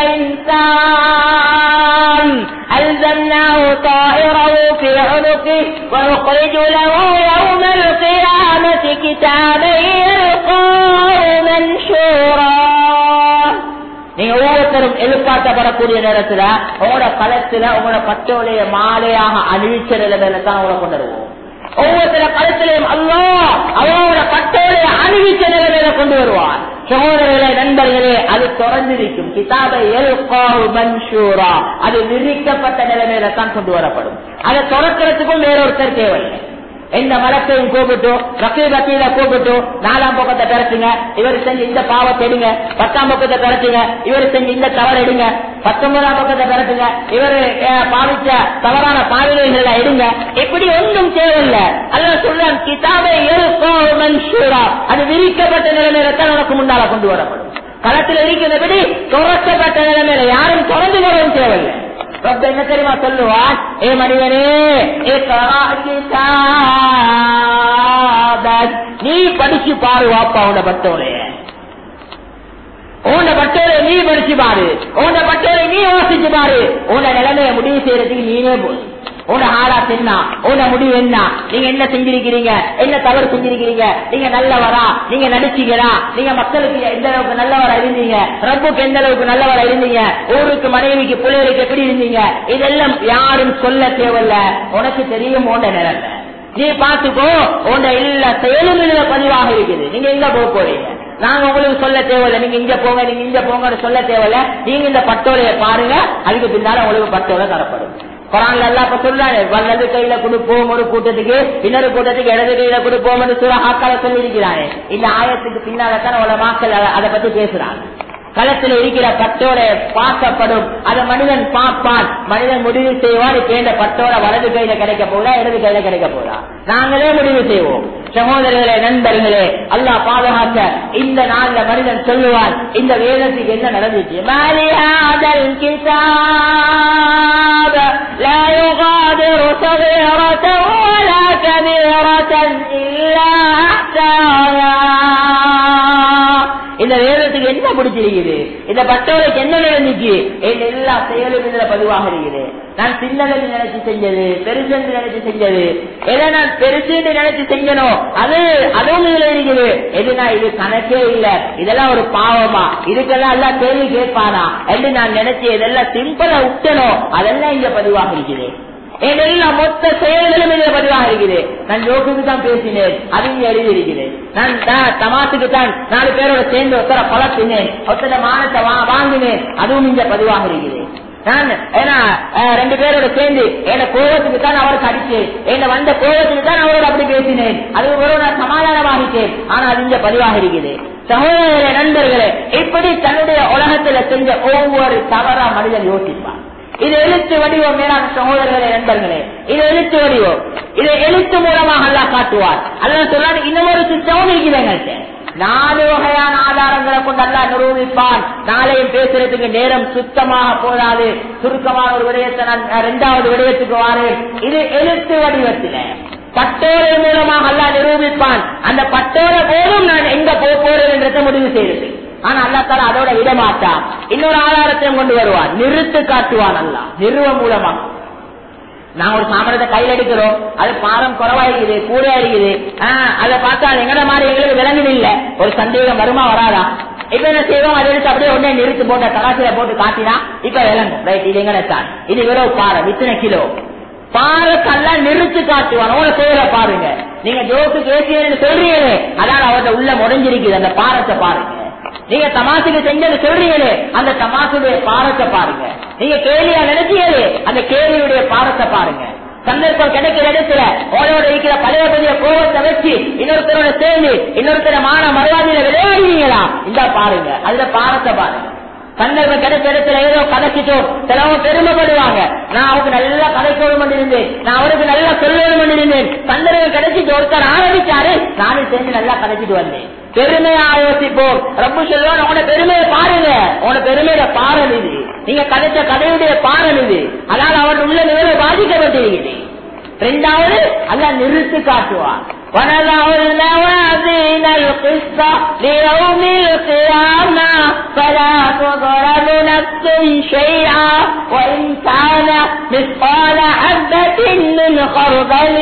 إنسان ألزمناه طائره في عنقه ونخرج له يوم القيامة كتابا يلقاه منشورا நீங்க ஒவ்வொருத்தரும் எழுப்பாட்டப்படக்கூடிய நேரத்துல உங்களோட களத்துல உங்களோட பச்சோலைய மாலையாக அணிவிச்ச நிலைமையில தான் உங்களை கொண்டு வருவோம் ஒவ்வொருத்தர களத்திலையும் அல்லா அவங்களோட பட்டோலைய அணிவிச்ச நிலைமையில கொண்டு வருவார் சகோதரர்களே நண்பர்களே அது தொடர்ந்திருக்கும் கிதாபை மன்சூரா அது விரிக்கப்பட்ட நிலைமையில தான் கொண்டு வரப்படும் அதை தொடக்கிறதுக்கும் வேறொருத்தர் தேவையில்லை எந்த மலத்தையும் கூப்பிட்டு ரக்கீர் ரக்கீல கூப்பிட்டு நாலாம் பக்கத்தை திறச்சுங்க இவர் செஞ்சு இந்த பாவத்தை எடுங்க பத்தாம் பக்கத்தை திறச்சுங்க இவர் செஞ்சு இந்த தவறு எடுங்க பத்தொன்பதாம் பக்கத்தை திறச்சுங்க இவர் பாவிச்ச தவறான பாவிலைகளை எடுங்க இப்படி ஒன்றும் தேவையில்லை அல்ல சொல்றான் கிதாபை மன்சூரா அது விரிக்கப்பட்ட நிலைமையில தான் உனக்கு முன்னால கொண்டு வரப்படும் களத்தில் இருக்கிறபடி துறக்கப்பட்ட நிலைமையில யாரும் தொடர்ந்து வரவும் தேவையில்லை ரப்ப என்ன தெரியுமா சொல்லுவான் ஏ மனிதனே ஏ நீ படிச்சு பாரு வாப்பா உன பட்டோலைய உன்னை பட்டோலை நீ படிச்சு பாரு உன்னை பட்டோலை நீ யோசிச்சு பாரு உன்னை நிலைமைய முடிவு செய்யறதுக்கு நீனே போய் உன ஆளாத் என்ன உன முடிவு என்ன நீங்க என்ன செஞ்சிருக்கிறீங்க என்ன தவறு செஞ்சிருக்கிறீங்க நீங்க நல்லவரா நீங்க நடிச்சீங்களா நீங்க மக்களுக்கு எந்த அளவுக்கு நல்லவரா இருந்தீங்க ரப்புக்கு எந்த அளவுக்கு நல்லவரா இருந்தீங்க ஊருக்கு மனைவிக்கு பிள்ளைகளுக்கு எப்படி இருந்தீங்க இதெல்லாம் யாரும் சொல்ல தேவையில்ல உனக்கு தெரியும் உண்ட நிலைமை நீ பாத்துக்கோ உண்ட எல்லா செயலும் இதுல பதிவாக இருக்குது நீங்க எங்க போக போறீங்க நாங்க உங்களுக்கு சொல்ல தேவையில்ல நீங்க இங்க போங்க நீங்க இங்க போங்கன்னு சொல்ல தேவையில்ல நீங்க இந்த பட்டோலைய பாருங்க அதுக்கு பின்னால உங்களுக்கு பட்டோலை தரப்படும் குரான்ல எல்லாம் இப்ப சொல்றாரு வலது கையில கொடுப்போம் ஒரு கூட்டத்துக்கு இன்னொரு கூட்டத்துக்கு இடது கையில கொடுப்போம் சுர ஆக்கால சொல்லி இருக்கிறாரு இந்த ஆயத்துக்கு பின்னால்தான் உள்ள மக்கள் அதை பத்தி பேசுறாங்க களத்தில் இருக்கிற பட்டோட பார்க்கப்படும் அதை மனிதன் பார்ப்பான் மனிதன் முடிவு செய்வான் கேண்ட பட்டோட வலது கையில கிடைக்க போதா இடது கையில கிடைக்க போதா நாங்களே முடிவு செய்வோம் சகோதரர்களே நண்பர்களே அல்லாஹ் பாதுகாக்க இந்த நாள்ல மனிதன் சொல்லுவான் இந்த வேதத்துக்கு என்ன நடந்துச்சு மாலியாதல் கிதாப் لا يغادر صغيرة பிடிச்சிருக்குது இந்த பட்டோலைக்கு என்ன நடந்துச்சு என் எல்லா செயலும் இதுல பதிவாக இருக்குது நான் சின்னதென்று நினைச்சு செஞ்சது பெருசென்று நினைச்சு செஞ்சது எதை நான் பெருசுன்னு நினைச்சு செஞ்சனோ அது அதுவும் இதுல இருக்குது எதுனா இது கணக்கே இல்ல இதெல்லாம் ஒரு பாவமா இதுக்கெல்லாம் எல்லாம் கேள்வி கேட்பானா என்று நான் நினைச்சு இதெல்லாம் சிம்பிளா விட்டனோ அதெல்லாம் இங்க பதிவாக இருக்குது எல்லாம் மொத்த செயல்களும் இதுல பதிவாக இருக்குது நான் ஜோக்குக்கு தான் பேசினேன் அது இங்க எழுதி இருக்கிறேன் நான் தான் தமாசுக்கு தான் நாலு பேரோட சேர்ந்து ஒருத்தர பழத்தினேன் ஒருத்தர மானத்தை வா- வாங்கினேன் அதுவும் இங்க பதிவாக இருக்குது நான் ஏன்னா அஹ், ரெண்டு பேரோட சேர்ந்து என்ன கோபத்துக்கு தான் அவருக்கு அடிச்சேன் என்ன வந்த கோபத்துக்கு தான் அவரோட அப்படி பேசினேன் அது ஒரு நான் சமாதானமாகிட்டேன் ஆனா அது இங்க பதிவாக இருக்குது சகோதர நண்பர்களே இப்படி தன்னுடைய உலகத்துல செஞ்ச ஒவ்வொரு தவறா மனிதன் யோசிப்பான் இது எழுத்து வடிவம் மேலான சகோதரர்களே நண்பர்களே இது எழுத்து வடிவம் இதை எழுத்து மூலமாக அல்லாஹ் காட்டுவார் அல்ல சொல்றாரு இன்னொரு சிஸ்டமும் இருக்குது எங்கள்கிட்ட நாலு வகையான ஆதாரங்களை கொண்டு அல்லாஹ் நிரூபிப்பான் நாளையும் பேசுறதுக்கு நேரம் சுத்தமாக போதாது சுருக்கமான ஒரு விடயத்தை நான் அஹ், இரண்டாவது விடயத்துக்கு வாரேன் இது எழுத்து வடிவத்தில பட்டோலை மூலமாக அல்லாஹ் நிரூபிப்பான் அந்த பட்டோலை போதும் நான் எங்க போக போறேன் என்றதை முடிவு செய்யறது ஆனா அல்லா தால அதோட விட மாட்டான் இன்னொரு ஆதாரத்தையும் கொண்டு வருவான் நிறுத்து காட்டுவான் அல்லா நிறுவ மூலமா நான் ஒரு சாமரத்தை கையில் எடுக்கிறோம் அது பாரம் குறவா இருக்குது கூட இருக்குது ஆஹ் அதை பார்த்தா அது எங்கட மாதிரி எங்களுக்கு விளங்குது இல்ல ஒரு சந்தேகம் வருமா வராதா இப்ப என்ன செய்வோம் அதை எடுத்து அப்படியே உடனே நிறுத்து போட்ட தராசில போட்டு காட்டினா இப்ப விளங்கும் ரைட் இது எங்கட தான் இது வெறும் பாரம் இத்தனை கிலோ பாரத்தெல்லாம் நிறுத்து காட்டுவான் உங்களை செய்யற பாருங்க நீங்க ஜோக்கு பேசியன்னு சொல்றீங்களே அதான் அவர்கிட்ட உள்ள முடைஞ்சிருக்குது அந்த பாரத்தை பாருங்க நீங்க தமாசுக்கு செஞ்சது சொல்றீங்களே அந்த தமாசுடைய பாரத்தை பாருங்க நீங்க கேலியா நினைச்சீங்களே அந்த கேலியுடைய பாரத்தை பாருங்க சந்தர்ப்பம் கிடைக்கிற இடத்துல உங்களோட இருக்கிற பழைய பழைய கோபத்தை வச்சு இன்னொருத்தரோட சேர்ந்து இன்னொருத்தர மான மரியாதையில விளையாடுவீங்களா இந்த பாருங்க அதுல பாரத்தை பாருங்க சந்தர்ப்பம் கிடைச்ச இடத்துல ஏதோ கதைச்சிட்டோம் சிலவங்க பெருமைப்படுவாங்க நான் அவருக்கு நல்லா கதைக்கணும் இருந்தேன் நான் அவருக்கு நல்லா சொல்லணும் இருந்தேன் சந்தர்ப்பம் கிடைச்சிட்டு ஒருத்தர் ஆரம்பிச்சாரு நானும் சேர்ந்து நல்லா கதைச்சிட்டு வந்தேன் பெருமையா யோசிப்போம் ரொம்ப சொல்லுவோம் உங்களோட பெருமையை பாருங்க உங்களோட பெருமையோட பாரல் இது நீங்க கதைச்ச கதையுடைய பாரல் இது அதனால அவர் உள்ள நிலை பாதிக்கப்பட்டிருக்கிறது ரெண்டாவது அல்ல நிறுத்தி காட்டுவான் ونضع الموازين القسط ليوم القيامة فلا تضرب نفس شيئا وإن كان مثقال حبة من خردل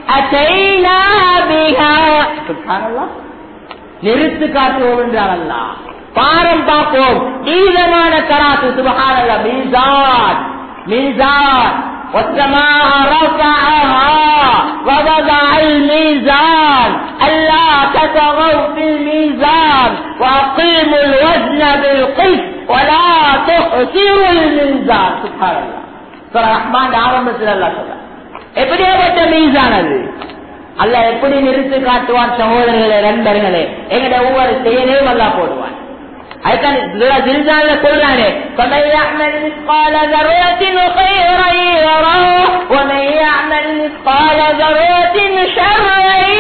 أتينا بها سبحان الله நிறுத்து காட்டுவோம் என்றார் அல்லா பாரம் பார்ப்போம் நீளமான கராத்து சுபகானல்ல மீசான் மீசான் والسماء رفعها ووضع الميزان ألا تطغوا في الميزان وأقيموا الوزن بالقسط ولا تخسروا الميزان سبحان الله سورة الرحمن ஆரம்பத்தில் அல்லாஹ் சொல்றார் எப்படியாப்பட்ட மீசான் அது அல்ல எப்படி நிறுத்தி காட்டுவான் சகோதரர்களே நண்பர்களே எங்கட ஒவ்வொரு செயலையும் அல்லா போடுவான் அதுதான் ஜில்ஜால சொல்றானே فمن يعمل مثقال ذرة خيرا يره ومن يعمل مثقال ذرة شرا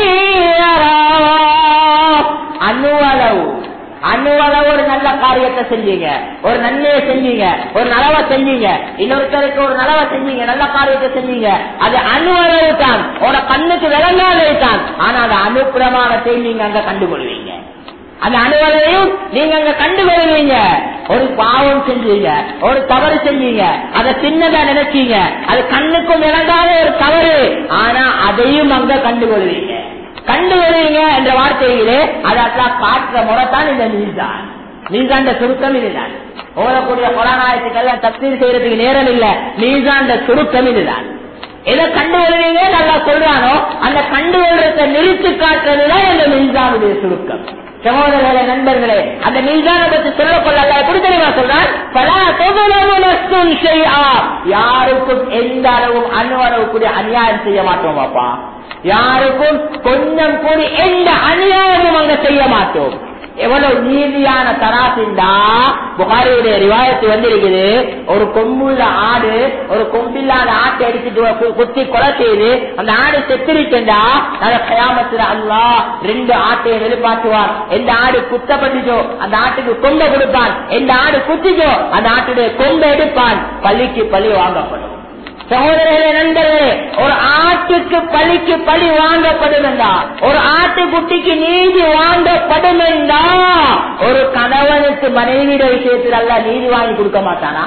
يره அணுவளவு அணுவளவு ஒரு நல்ல காரியத்தை செஞ்சீங்க ஒரு நன்மையை செஞ்சீங்க ஒரு நலவை செஞ்சீங்க இன்னொருத்தருக்கு ஒரு நலவை செஞ்சீங்க நல்ல காரியத்தை செஞ்சீங்க அது அணுவளவு தான் உன கண்ணுக்கு விளங்காதே தான் ஆனா அது அனுப்பிரமாணத்தை நீங்க அங்க கண்டுகொள்வீங்க அந்த அணுவலையும் நீங்க அங்க கண்டுகொள்வீங்க ஒரு பாவம் செஞ்சீங்க ஒரு தவறு செஞ்சீங்க அதை சின்னதா நினைச்சீங்க அது கண்ணுக்கும் விளங்காத ஒரு தவறு ஆனா அதையும் அங்க கண்டுகொள்வீங்க கண்டுகொள்வீங்க என்ற வார்த்தையிலே அதெல்லாம் காட்டுற முறைத்தான் இந்த நீதான் நீதாண்ட சுருக்கம் இதுதான் ஓடக்கூடிய கொரோனாயத்துக்கெல்லாம் தப்தீர் செய்யறதுக்கு நேரம் இல்ல நீதாண்ட சுருக்கம் இதுதான் எதை கண்டுகொள்வீங்க நல்லா சொல்றானோ அந்த கண்டுகொள்றத நிறுத்தி காட்டுறதுதான் இந்த மின்சானுடைய சுருக்கம் சகோதரர்களே நண்பர்களே அந்த மீதான பற்றி சொல்ல கொள்ள எப்படி தெரியுமா சொல்றான் பல தொகுலமும் யாருக்கும் எந்த அளவும் அணு அளவு கூடிய அநியாயம் செய்ய மாட்டோம் பாப்பா யாருக்கும் கொஞ்சம் கூடி எந்த அநியாயமும் அங்க செய்ய மாட்டோம் எவ்வளவு நீதியான தராசிண்டா புகாரியுடைய ரிவாயத்து வந்திருக்குது ஒரு கொம்புள்ள ஆடு ஒரு கொம்பில்லாத ஆட்டை அடிச்சுட்டு கு- குத்தி கொலை செய்து அந்த ஆடு செத்துருச்சுண்டா நல்ல கயாமத்துல அல்லா ரெண்டு ஆட்டையை வெளிப்பாட்டுவான் எந்த ஆடு குத்தப்பட்டுச்சோ அந்த ஆட்டுக்கு கொம்பை கொடுப்பான் எந்த ஆடு குத்திச்சோ அந்த ஆட்டுடைய கொம்பை எடுப்பான் பள்ளிக்கு பள்ளி வாங்கப்படும் சகோதரர்களே நண்பர்களே ஒரு ஆட்டுக்கு பலிக்கு பழி வாங்கப்படும் என்றா ஒரு ஆட்டுக்குட்டிக்கு நீதி வாங்கப்படும் என்றா ஒரு கணவனுக்கு மனைவிയുടെ விஷயத்தில் அல்ல நீதி வாங்கி கொடுக்க மாட்டானா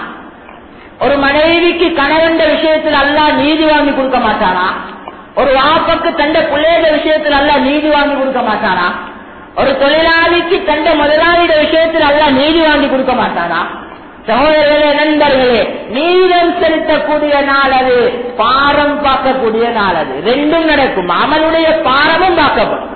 ஒரு மனைவிக்கு கணவன் விஷயத்தில் அல்ல நீதி வாங்கி கொடுக்க மாட்டானா ஒரு வாப்பக்கு தந்த பிள்ளைகள விஷயத்தில் அல்ல நீதி வாங்கி கொடுக்க மாட்டானா ஒரு தொழிலாளிக்கு தந்த முதலாளிയുടെ விஷயத்தில் அல்ல நீதி வாங்கி கொடுக்க மாட்டானா சகோதரர்களே நண்பர்களே நீதம் செலுத்தக்கூடிய நாள் அது பாரம் பார்க்கக்கூடிய நாள் அது ரெண்டும் நடக்கும் அமலுடைய பாரமும் பார்க்கப்படும்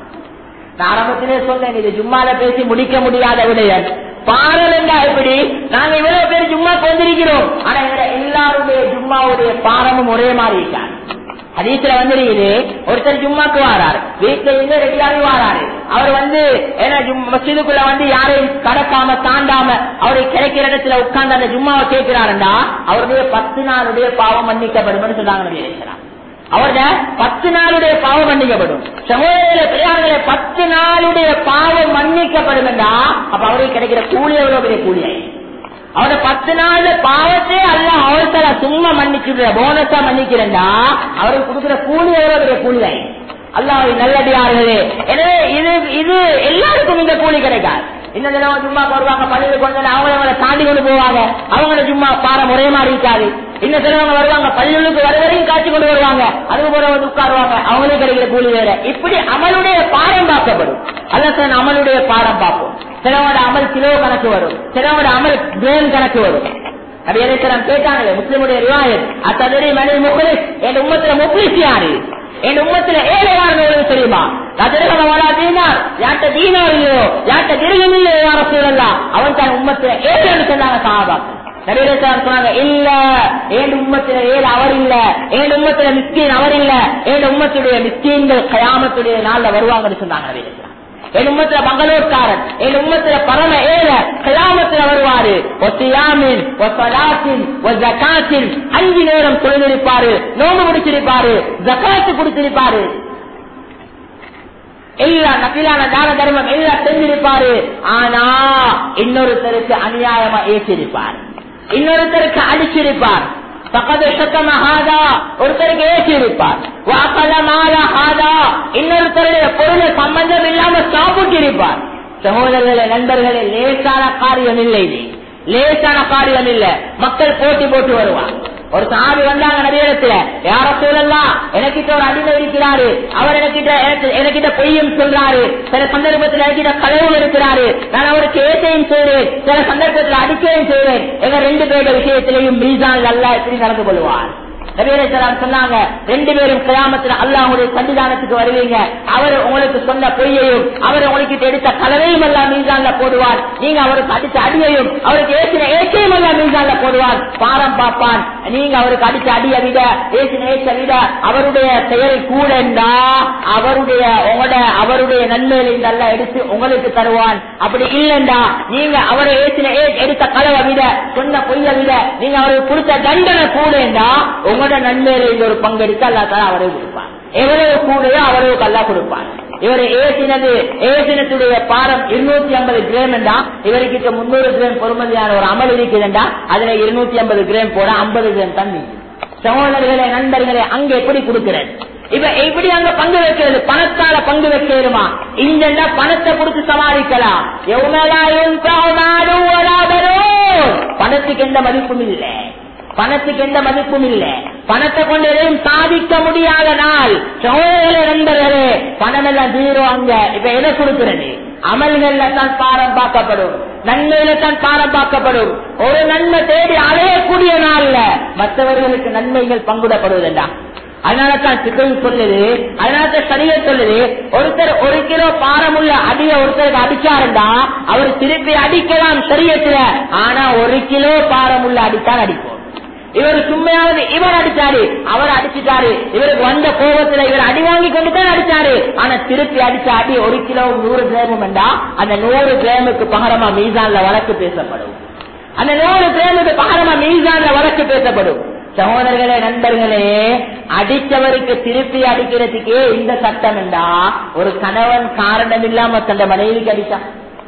நான் ஆரம்பத்திலே சொன்னேன் இது ஜும்மால பேசி முடிக்க முடியாத விடயம் பாரல் என்றா எப்படி நாங்க இவ்வளவு பேர் ஜும்மா வந்திருக்கிறோம் ஆனா எங்க எல்லாருடைய ஜும்மாவுடைய பாரமும் ஒரே மாதிரி இருக்காங்க ஹதீஸ்ல வந்துருக்குது ஒருத்தர் ஜும்மாக்கு வாராரு வீட்டுல இருந்து ரெகுலாரி வாராரு அவர் வந்து ஏன்னா மசிதுக்குள்ள வந்து யாரையும் கடக்காம தாண்டாம அவரை கிடைக்கிற இடத்துல உட்கார்ந்து அந்த ஜும்மாவை கேட்கிறாருண்டா அவருடைய பத்து நாளுடைய பாவம் மன்னிக்கப்படும் சொன்னாங்க நபி அலைஹிஸ்ஸலாம். அவருடைய பத்து நாளுடைய பாவம் மன்னிக்கப்படும் சகோதர பிள்ளையார்களே பத்து நாளுடைய பாவம் மன்னிக்கப்படும் என்றா அப்ப அவருக்கு கிடைக்கிற கூலி எவ்வளவு பெரிய கூலி அவரோட பத்து நாள் பாவத்தை அல்ல அவசர சும்மா மன்னிச்சுடுற போனஸா மன்னிக்கிறேன்டா அவருக்கு கொடுக்கிற கூலி எவ்வளவு பெரிய கூலி அல்லாஹ் நல்லடியார்களே எனவே இது இது எல்லாருக்கும் இந்த கூலி கிடைக்காது இந்த தினம் சும்மா வருவாங்க பள்ளியில கொண்டு வந்து அவங்கள அவங்கள தாண்டி கொண்டு போவாங்க அவங்கள சும்மா பாரம் ஒரே மாதிரி இருக்காது இந்த சிலவங்க வருவாங்க பள்ளிகளுக்கு வர வரையும் காட்சி கொண்டு வருவாங்க அதுக்கு போற வந்து உட்காருவாங்க அவங்களுக்கு கிடைக்கிற கூலி வேற இப்படி அமலுடைய பாரம் பார்க்கப்படும் அல்ல அமலுடைய பாரம் பார்ப்போம் சிலவோட அமல் கிலோ கணக்கு வரும் சிலவோட அமல் கிரேம் கணக்கு வரும் அப்படி எனக்கு கேட்டாங்களே முஸ்லிமுடைய ரிவாயத் அத்ததறி மணி முகலிஸ் என் உம்மத்துல முக்லிஸ் யாரு என் உம்மத்துல ஏழை யாருன்னு தெரியுமா கதிரகமவளா தீனார் யார்கிட்ட தீனார் இல்லையோ யார்கிட்ட திருகம் இல்லையோ யார சூழல்லாம் அவன் தன் உம்மத்துல ஏழைன்னு சொன்னாங்க சாபா சொன்னாங்க இல்ல ஏழு உம்மத்துல ஏழு அவர் இல்ல ஏழு உம்மத்துல மிஸ்கீன் அவர் இல்ல ஏழு உம்மத்துடைய மிஸ்கீன்கள் கயாமத்துடைய நாள்ல வருவாங்கன்னு சொன்னாங்க நபிரேசா என் உம்மத்துல பங்களூர்காரன் என் உம்மத்துல பரம ஏழ கிராமத்துல வருவாரு ஒத்தியாமின் ஒசலாத்தின் ஜக்காத்தின் அஞ்சு நேரம் தொழிலிருப்பாரு நோம்பு முடிச்சிருப்பாரு ஜக்காத்து கொடுத்திருப்பாரு எல்லா நபிலான தான தர்மம் எல்லாம் செஞ்சிருப்பாரு ஆனா இன்னொருத்தருக்கு அநியாயமா ஏற்றிருப்பார் இன்னொருத்தருக்கு அடிச்சிருப்பார் பக்கத்து சத்தமாகாதா ஒருத்தருக்கு ஏற்றி இருப்பார் வாக்கலமாகாதா இன்னொருத்தருடைய பொருளை சம்பந்தம் இல்லாம சாப்பிட்டு இருப்பார் சகோதரர்களே நண்பர்களே லேசான காரியம் இல்லை இது லேசான காரியம் இல்ல மக்கள் போட்டி போட்டு வருவார் ஒரு சாமி வந்தாங்க நிறைய இடத்துல யார சூழல்லாம் எனக்கிட்ட ஒரு அடிமை இருக்கிறாரு அவர் எனக்கிட்ட எனக்கிட்ட பொய்யும் சொல்றாரு சில சந்தர்ப்பத்தில் எனக்கிட்ட கலவும் இருக்கிறாரு நான் அவருக்கு ஏசையும் செய்வேன் சில சந்தர்ப்பத்தில் அடிக்கையும் செய்வேன் எங்க ரெண்டு பேருடைய விஷயத்திலையும் மீசான் அல்ல எப்படி நடந்து கொள்வார் சொன்னாங்க ரெண்டு பேரும் கிராமத்துல அல்லாஹுடைய சன்னிதானத்துக்கு வருவீங்க அவர் உங்களுக்கு சொன்ன பொய்யையும் அவர் உங்களுக்கு எடுத்த கலவையும் எல்லாம் மீசான்ல போடுவார் நீங்க அவருக்கு அடித்த அடியையும் அவருக்கு ஏற்றின ஏற்றையும் எல்லாம் மீசான்ல போடுவார் பாரம் பார்ப்பான் நீங்க அவருக்கு அடித்த அடியை விட ஏற்றின ஏற்ற விட அவருடைய செயல் கூடண்டா அவருடைய உங்களோட அவருடைய நன்மையில இதெல்லாம் எடுத்து உங்களுக்கு தருவான் அப்படி இல்லைண்டா நீங்க அவரை ஏற்றின எடுத்த கலவை விட சொன்ன பொய்ய விட நீங்க அவருக்கு கொடுத்த தண்டனை கூடண்டா உங்களோட நன்மையில இந்த ஒரு பங்கெடுத்து அல்லா தலா அவரே கொடுப்பார் எவ்வளவு கூடையோ அவ்வளவு அல்லா கொடுப்பார் இவர் ஏசினது ஏசினத்துடைய பாரம் இருநூத்தி ஐம்பது கிராம் என்றா இவருக்கு முன்னூறு கிராம் பொறுமதியான ஒரு அமல் இருக்குதுண்டா அதுல இருநூத்தி ஐம்பது கிராம் போட ஐம்பது கிராம் தண்ணி சகோதரர்களே நண்பர்களே அங்க எப்படி கொடுக்கிறது இப்ப எப்படி அங்க பங்கு வைக்கிறது பணத்தால பங்கு வைக்கிறதுமா இந்த பணத்தை கொடுத்து சமாளிக்கலாம் பணத்துக்கு எந்த மதிப்பும் இல்லை பணத்துக்கு எந்த மதிப்பும் இல்லை பணத்தை கொண்டு எதையும் சாதிக்க முடியாத நாள் சோழர்களே நண்பர்களே பணம் எல்லாம் ஜீரோ அங்க இப்ப எதை கொடுக்கிறது அமல்கள்ல தான் பாரம் பார்க்கப்படும் நன்மையில தான் பாரம் பார்க்கப்படும் ஒரு நன்மை தேடி அலையக்கூடிய நாள்ல மற்றவர்களுக்கு நன்மைகள் பங்குடப்படுவதுண்டா அதனால தான் சிக்கல் சொல்லுது அதனால தான் சரியா சொல்லுது ஒருத்தர் ஒரு கிலோ பாரமுள்ள அடிய ஒருத்தருக்கு அடிச்சாருண்டா அவர் திருப்பி அடிக்கலாம் சரியத்துல ஆனா ஒரு கிலோ பாரமுள்ள அடித்தான் அடிப்போம் இவர் சும்மையாவது இவர் அடிச்சாரு அவர் அடிச்சுட்டாரு இவருக்கு வந்த கோபத்துல இவர் அடி வாங்கி கொண்டு தான் அடிச்சாரு ஆனா திருப்பி அடிச்ச அடி ஒரு கிலோ நூறு கிராமம் என்றா அந்த நூறு கிராமுக்கு பகரமா மீசான்ல வழக்கு பேசப்படும் அந்த நூறு கிராமுக்கு பகரமா மீசான்ல வழக்கு பேசப்படும் சகோதரர்களே நண்பர்களே அடித்தவருக்கு திருப்பி அடிக்கிறதுக்கே இந்த சட்டம் என்றா ஒரு கணவன் காரணம் இல்லாம தந்த மனைவிக்கு அடித்தான்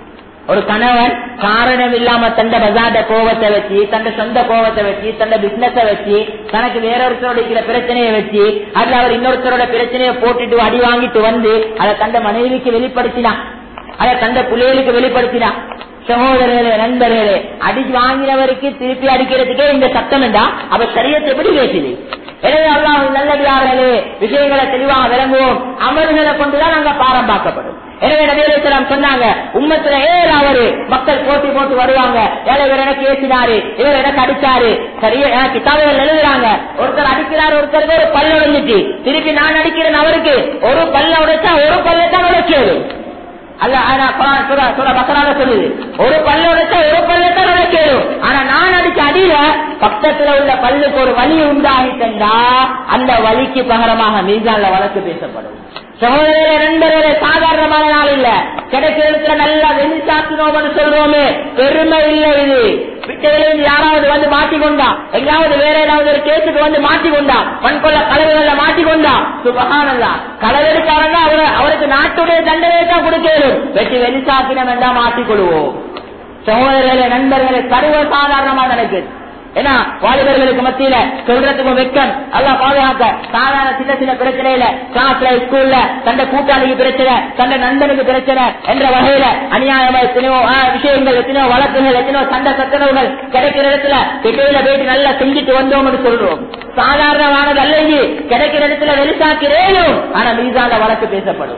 ஒரு கணவன் காரணம் இல்லாம தண்ட பசாட கோவத்தை வச்சு தண்ட சொந்த கோவத்தை வச்சு தண்ட பிசினஸ வச்சு தனக்கு வேறொருத்தரோட இருக்கிற பிரச்சனையை வச்சு அதுல அவர் இன்னொருத்தரோட பிரச்சனையை போட்டுட்டு அடி வாங்கிட்டு வந்து அதை தண்ட மனைவிக்கு வெளிப்படுத்தினான் அதை தந்த பிள்ளைகளுக்கு வெளிப்படுத்தினான் சகோதரர்களே நண்பர்களே அடி வாங்கினவருக்கு திருப்பி அடிக்கிறதுக்கே இந்த சத்தம் என்றா அவ சரியத்தை எப்படி பேசுது எனவே அல்லாஹ் நல்லடியார்களே விஷயங்களை தெளிவாக விளங்குவோம் அமல்களை கொண்டுதான் அங்க பாரம் பார்க்கப்படும் எனவே நபீலாம் சொன்னாங்க உம்மத்துல ஏழு அவரு மக்கள் போட்டி போட்டு வருவாங்க ஏழை இவர் எனக்கு ஏசினாரு இவர் எனக்கு அடிச்சாரு சரியா எனக்கு கிதாபுகள் எழுதுறாங்க ஒருத்தர் அடிக்கிறார் ஒருத்தருக்கு ஒரு பல்ல உடைஞ்சிட்டு திருப்பி நான் அடிக்கிறேன் அவருக்கு ஒரு பல்ல உடைச்சா ஒரு பல்லத்தான் உடைச்சது அல்ல ஆனா குரான் சூரா சூரா பக்கராக சொல்லுது ஒரு பல்ல உடைச்சா ஒரு பல்லத்தான் உடைக்கணும் ஆனா நான் அடிச்ச அடியில பக்கத்துல உள்ள பல்லுக்கு ஒரு வலி உண்டாகிட்டா அந்த வலிக்கு பகரமாக மீதான்ல வழக்கு பேசப்படும் சகோதரர்களே நண்பர்களே சாதாரணமான நாள் இல்ல கிடைக்கிற இடத்துல நல்லா வெளிச்சாத்தினோம்னு சொல்றோமே பெருமை இல்லை இது பிட்டையிலிருந்து யாராவது வந்து மாட்டிக்கொண்டா எங்காவது வேற ஏதாவது ஒரு கேஸுக்கு வந்து மாட்டிக்கொண்டா மண்கொள்ள கலவுகள்ல மாட்டிக்கொண்டா சுபகானல்லா களவெடுக்காரங்க அவரு அவருக்கு நாட்டுடைய தண்டனையை தான் கொடுக்கணும் வெட்டி வெளிச்சாத்தினம் வேண்டாம் மாட்டிக்கொள்வோம் சகோதரர்களே நண்பர்களே சர்வ சாதாரணமா நடக்குது ஏன்னா வாலிபர்களுக்கு மத்தியில சொல்றதுக்கும் வெக்கம் எல்லாம் பாதுகாக்க சாதாரண சின்ன சின்ன பிரச்சனையில கிளாஸ்ல ஸ்கூல்ல தந்த கூட்டாளிக்கு பிரச்சனை தந்த நண்பனுக்கு பிரச்சனை என்ற வகையில அநியாயமா எத்தனையோ ஆ, விஷயங்கள் எத்தனையோ வழக்குகள் எத்தனையோ சண்டை சச்சரவுகள் கிடைக்கிற இடத்துல திட்டையில போயிட்டு நல்லா செஞ்சுட்டு வந்தோம்னு சொல்றோம் சாதாரணமானது அல்லது கிடைக்கிற இடத்துல வெளிசாக்கிறேனும் ஆனா மீதான வழக்கு பேசப்படும்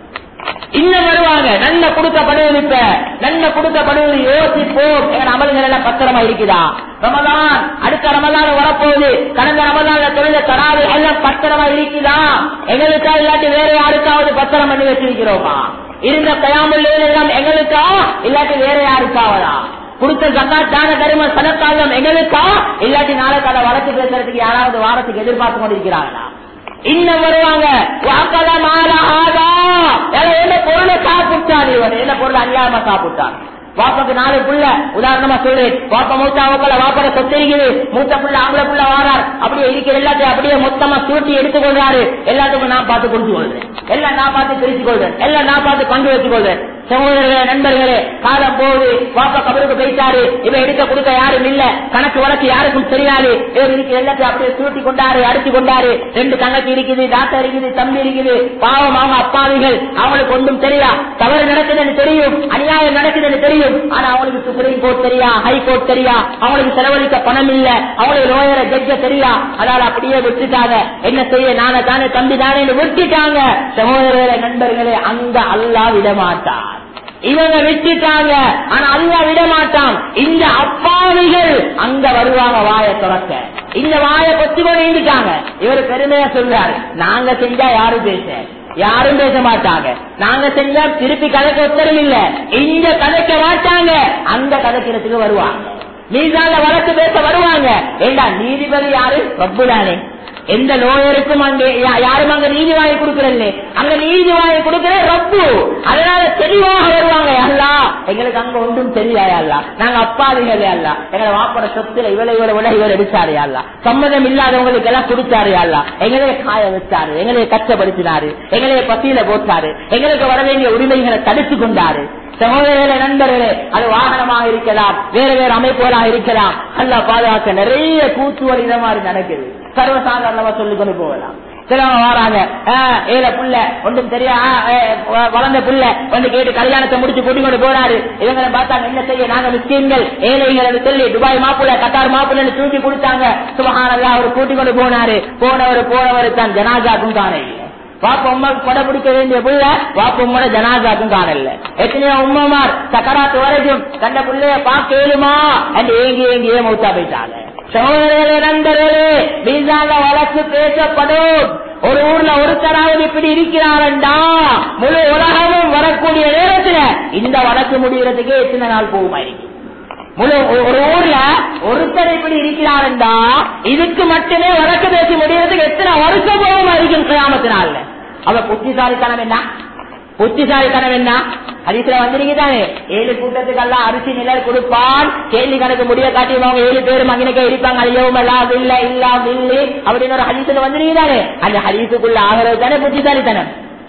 இன்னும் வருவாங்க நன்மை கொடுக்கப்படுவது இப்ப நன்மை கொடுக்கப்படுவது யோசிப்போம் எங்க அமல்கள் எல்லாம் பத்திரமா இருக்குதா ரமதான் அடுத்த ரமதான் வரப்போகுது கடந்த ரமதான்ல தொழில தராது எல்லாம் பத்திரமா இருக்குதா எங்களுக்கா இல்லாட்டி வேற யாருக்காவது பத்திரம் பண்ணி வச்சிருக்கிறோமா இருந்த கயாமல் எல்லாம் எங்களுக்கா இல்லாட்டி வேற யாருக்காவதா கொடுத்த ஜக்காத் தான தரும சனக்காலம் எங்களுக்கா இல்லாட்டி நாளைக்கு அதை வழக்கு பேசுறதுக்கு யாராவது வாரத்துக்கு எதிர்பார்த்து கொண்டிருக்கிறாங்களா இன்னும் வருவாங்க வாக்கல மால ஆதா என்ன பொருளை சாப்பிட்டாரு இவர் என்ன பொருள் அநியாயமா சாப்பிட்டார் வாப்பாக்கு நாலு புள்ள உதாரணமா சொல்றேன் வாப்பா மூத்தா வாப்பல வாப்பட சொத்து இருக்குது மூத்த புள்ள ஆம்பளை புள்ள வாரார் அப்படியே இருக்கிற எல்லாத்தையும் அப்படியே மொத்தமா சூட்டி எடுத்துக்கொள்றாரு எல்லாத்துக்கும் நான் பார்த்து கொடுத்து கொள்றேன் எல்லாம் நான் பார்த்து பிரிச்சு கொள்றேன் எல்லாம் நான் பார்த்து பங்கு வச்சு கொள்றேன் சகோதரர்களே நண்பர்களே காலம் போகுது பாப்பா கபருக்கு போயிட்டாரு இவன் எடுக்க கொடுக்க யாரும் இல்ல கணக்கு வழக்கு யாருக்கும் தெரியாது இவர் இருக்கிற எல்லாத்தையும் அப்படியே சூட்டி கொண்டாரு அடிச்சு கொண்டாரு ரெண்டு தங்கச்சி இருக்குது டாக்டர் இருக்குது தம்பி இருக்குது பாவம் அவங்க அப்பாவிகள் அவங்களுக்கு ஒன்றும் தெரியா தவறு நடக்குதுன்னு தெரியும் அநியாயம் நடக்குதுன்னு தெரியும் ஆனா அவங்களுக்கு சுப்ரீம் கோர்ட் தெரியா ஹை கோர்ட் தெரியா அவங்களுக்கு செலவழிக்க பணம் இல்ல அவங்களுக்கு லோயர ஜட்ஜ தெரியா அதனால அப்படியே விட்டுட்டாங்க என்ன செய்ய நானே தானே தம்பி தானே விட்டுட்டாங்க சகோதரர்களே நண்பர்களே அங்க அல்லா விட மாட்டார் இவங்க விட்டுட்டாங்க ஆனா அல்லா விட மாட்டான் இந்த அப்பாவிகள் அங்க வருவாங்க வாயை திறக்க இந்த வாயை கொத்தி கொண்டு இருந்துட்டாங்க இவர் பெருமையா சொல்றாரு நாங்க செஞ்சா யாரும் பேச யாரும் பேச மாட்டாங்க நாங்க செஞ்சா திருப்பி கதைக்க உத்தரவு இல்ல இங்க கதைக்க மாட்டாங்க அந்த கதைக்கிறதுக்கு வருவாங்க மீதான வழக்கு பேச வருவாங்க ஏண்டா நீதிபதி யாரு ரப்புதானே எந்த லோயருக்கும் அங்கே யா- யாரும் அங்க நீதி வாங்கி கொடுக்கறல்ல அங்க நீதி வாங்கி கொடுக்கிற ரப்பு அதனால தெளிவாக வருவாங்க அல்லா எங்களுக்கு அங்க ஒன்றும் தெரியாது அல்ல நாங்க அப்பாவிகள் அல்ல எங்களை வாப்பட சொத்துல இவளை இவளை விட இவர் எடுத்தாரு அல்ல சம்மதம் இல்லாதவங்களுக்கு எல்லாம் கொடுத்தாரு அல்ல எங்களே காய வச்சாரு எங்களை கஷ்டப்படுத்தினாரு எங்களை பசியில போட்டாரு எங்களுக்கு வர வேண்டிய உரிமைகளை தடுத்து கொண்டாரு சகோதரர்களே நண்பர்களே அது வாகனமாக இருக்கலாம் வேற வேற அமைப்புகளாக இருக்கலாம் அல்ல பாதுகாக்க நிறைய கூத்து வழி இந்த மாதிரி நடக்குது சர்வசாதாரணமா சொல்லிக் கொண்டு போகலாம் சிலவங்க வராங்க ஆஹ், ஏழ புள்ள ஒன்றும் தெரியா ஆஹ், ஆஹ், வளர்ந்த புள்ள வந்து கேட்டு கல்யாணத்தை முடிச்சு கூட்டி கொண்டு போறாரு இவங்களை பார்த்தாங்க என்ன செய்ய நாங்க மிஸ்கீன்கள் ஏழைகள் சொல்லி துபாய் மாப்பிள்ள கத்தார் மாப்பிள்ளை தூக்கி கொடுத்தாங்க சுபகானல்லா அவர் கூட்டி கொண்டு போனாரு போனவர் போனவர் தான் ஜனாஜாக்கும் காண இல்லை வாப்ப உமாக்கு கொடை பிடிக்க வேண்டிய புள்ள வாப்ப உம்மோட ஜனாசாக்கும் காணல எத்தனையோ உம்மமார் சக்கராத்து வரைக்கும் தந்த புள்ளைய பார்க்க ஏழுமா என்று ஏங்கி ஏங்கியே மௌத்தா போயிட்டாங்க சகோதரர்களே நண்பர்களே மீதான வழக்கு பேசப்படும் ஒரு ஊர்ல ஒருத்தராவது இப்படி இருக்கிறாரண்டா முழு உலகமும் வரக்கூடிய நேரத்துல இந்த வழக்கு முடிகிறதுக்கே எத்தனை நாள் போகுமா இருக்கு முழு ஒ- ஒரு ஊர்ல ஒருத்தர் இப்படி இருக்கிறாருந்தா இதுக்கு மட்டுமே வழக்கு பேசி முடியறதுக்கு எத்தனை வருஷம் போகும் இருக்கும் கிராமத்தினால அவ புத்திசாலித்தனம் என்ன புத்திசாலித்தனம் என்ன ஹரிசில வந்திருக்குதானே ஏழு கூட்டத்துக்கு எல்லாம் அரிசி நிழல் கொடுப்பான் கேள்வி கணக்கு முடிய காட்டி அவங்க ஏழு பேரும் அங்கனக்கே இருப்பாங்க ஐயோ எல்லாம் இல்ல இல்ல இல்ல அப்படின்னு ஒரு ஹரிசில வந்திருக்குதானே அந்த ஹரிசுக்குள்ள ஆகிறது தானே புத்திசாலித்தனம்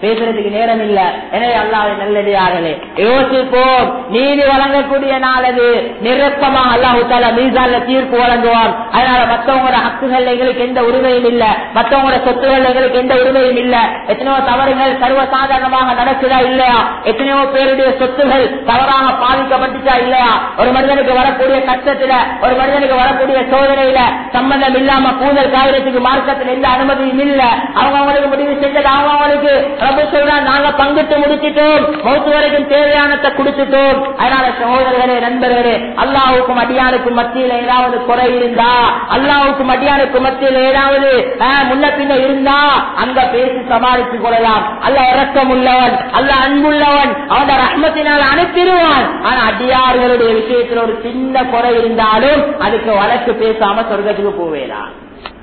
பேசுறதுக்கு நேரம் இல்ல எனவே அல்லாஹ் நல்லடியார்களே யோசிப்போம் நீதி வழங்கக்கூடிய நாள் அது நிரப்பமாக அல்லாஹு தாலா மீசான்ல தீர்ப்பு வழங்குவான் அதனால மத்தவங்களோட ஹக்குகள் எங்களுக்கு எந்த உரிமையும் இல்ல மத்தவங்களோட சொத்துகள் எங்களுக்கு எந்த உரிமையும் இல்ல எத்தனையோ தவறுகள் சர்வசாதாரணமாக நடக்குதா இல்லையா எத்தனையோ பேருடைய சொத்துகள் தவறாக பாதிக்கப்பட்டுச்சா இல்லையா ஒரு மனிதனுக்கு வரக்கூடிய கஷ்டத்துல ஒரு மனிதனுக்கு வரக்கூடிய சோதனையில சம்பந்தம் இல்லாம கூதல் காவிரத்துக்கு மார்க்கத்தில் எந்த அனுமதியும் இல்ல அவங்க அவங்களுக்கு முடிவு செஞ்சது அவங்க அவங்களுக்கு ரொம்ப சொல்றா நாங்க பங்கிட்டு முடிச்சிட்டோம் மௌத்து வரைக்கும் தேவையானத்தை கொடுத்துட்டோம் அதனால சகோதரர்களே நண்பர்களே அல்லாவுக்கும் அடியானுக்கும் மத்தியில் ஏதாவது குறை இருந்தா அல்லாவுக்கும் அடியானுக்கும் மத்தியில் ஏதாவது ஆஹ், முன்ன பின்ன இருந்தா அங்க பேசி சமாளித்துக் கொள்ளலாம் அல்ல இறக்கம் உள்ளவன் அல்ல அன்புள்ளவன் அவன ரஹ்மத்தினால் அனுப்பிடுவான் ஆனா அடியார்களுடைய விஷயத்துல ஒரு சின்ன குறை இருந்தாலும் அதுக்கு வழக்கு பேசாம சொர்க்கத்துக்கு போவேலாம்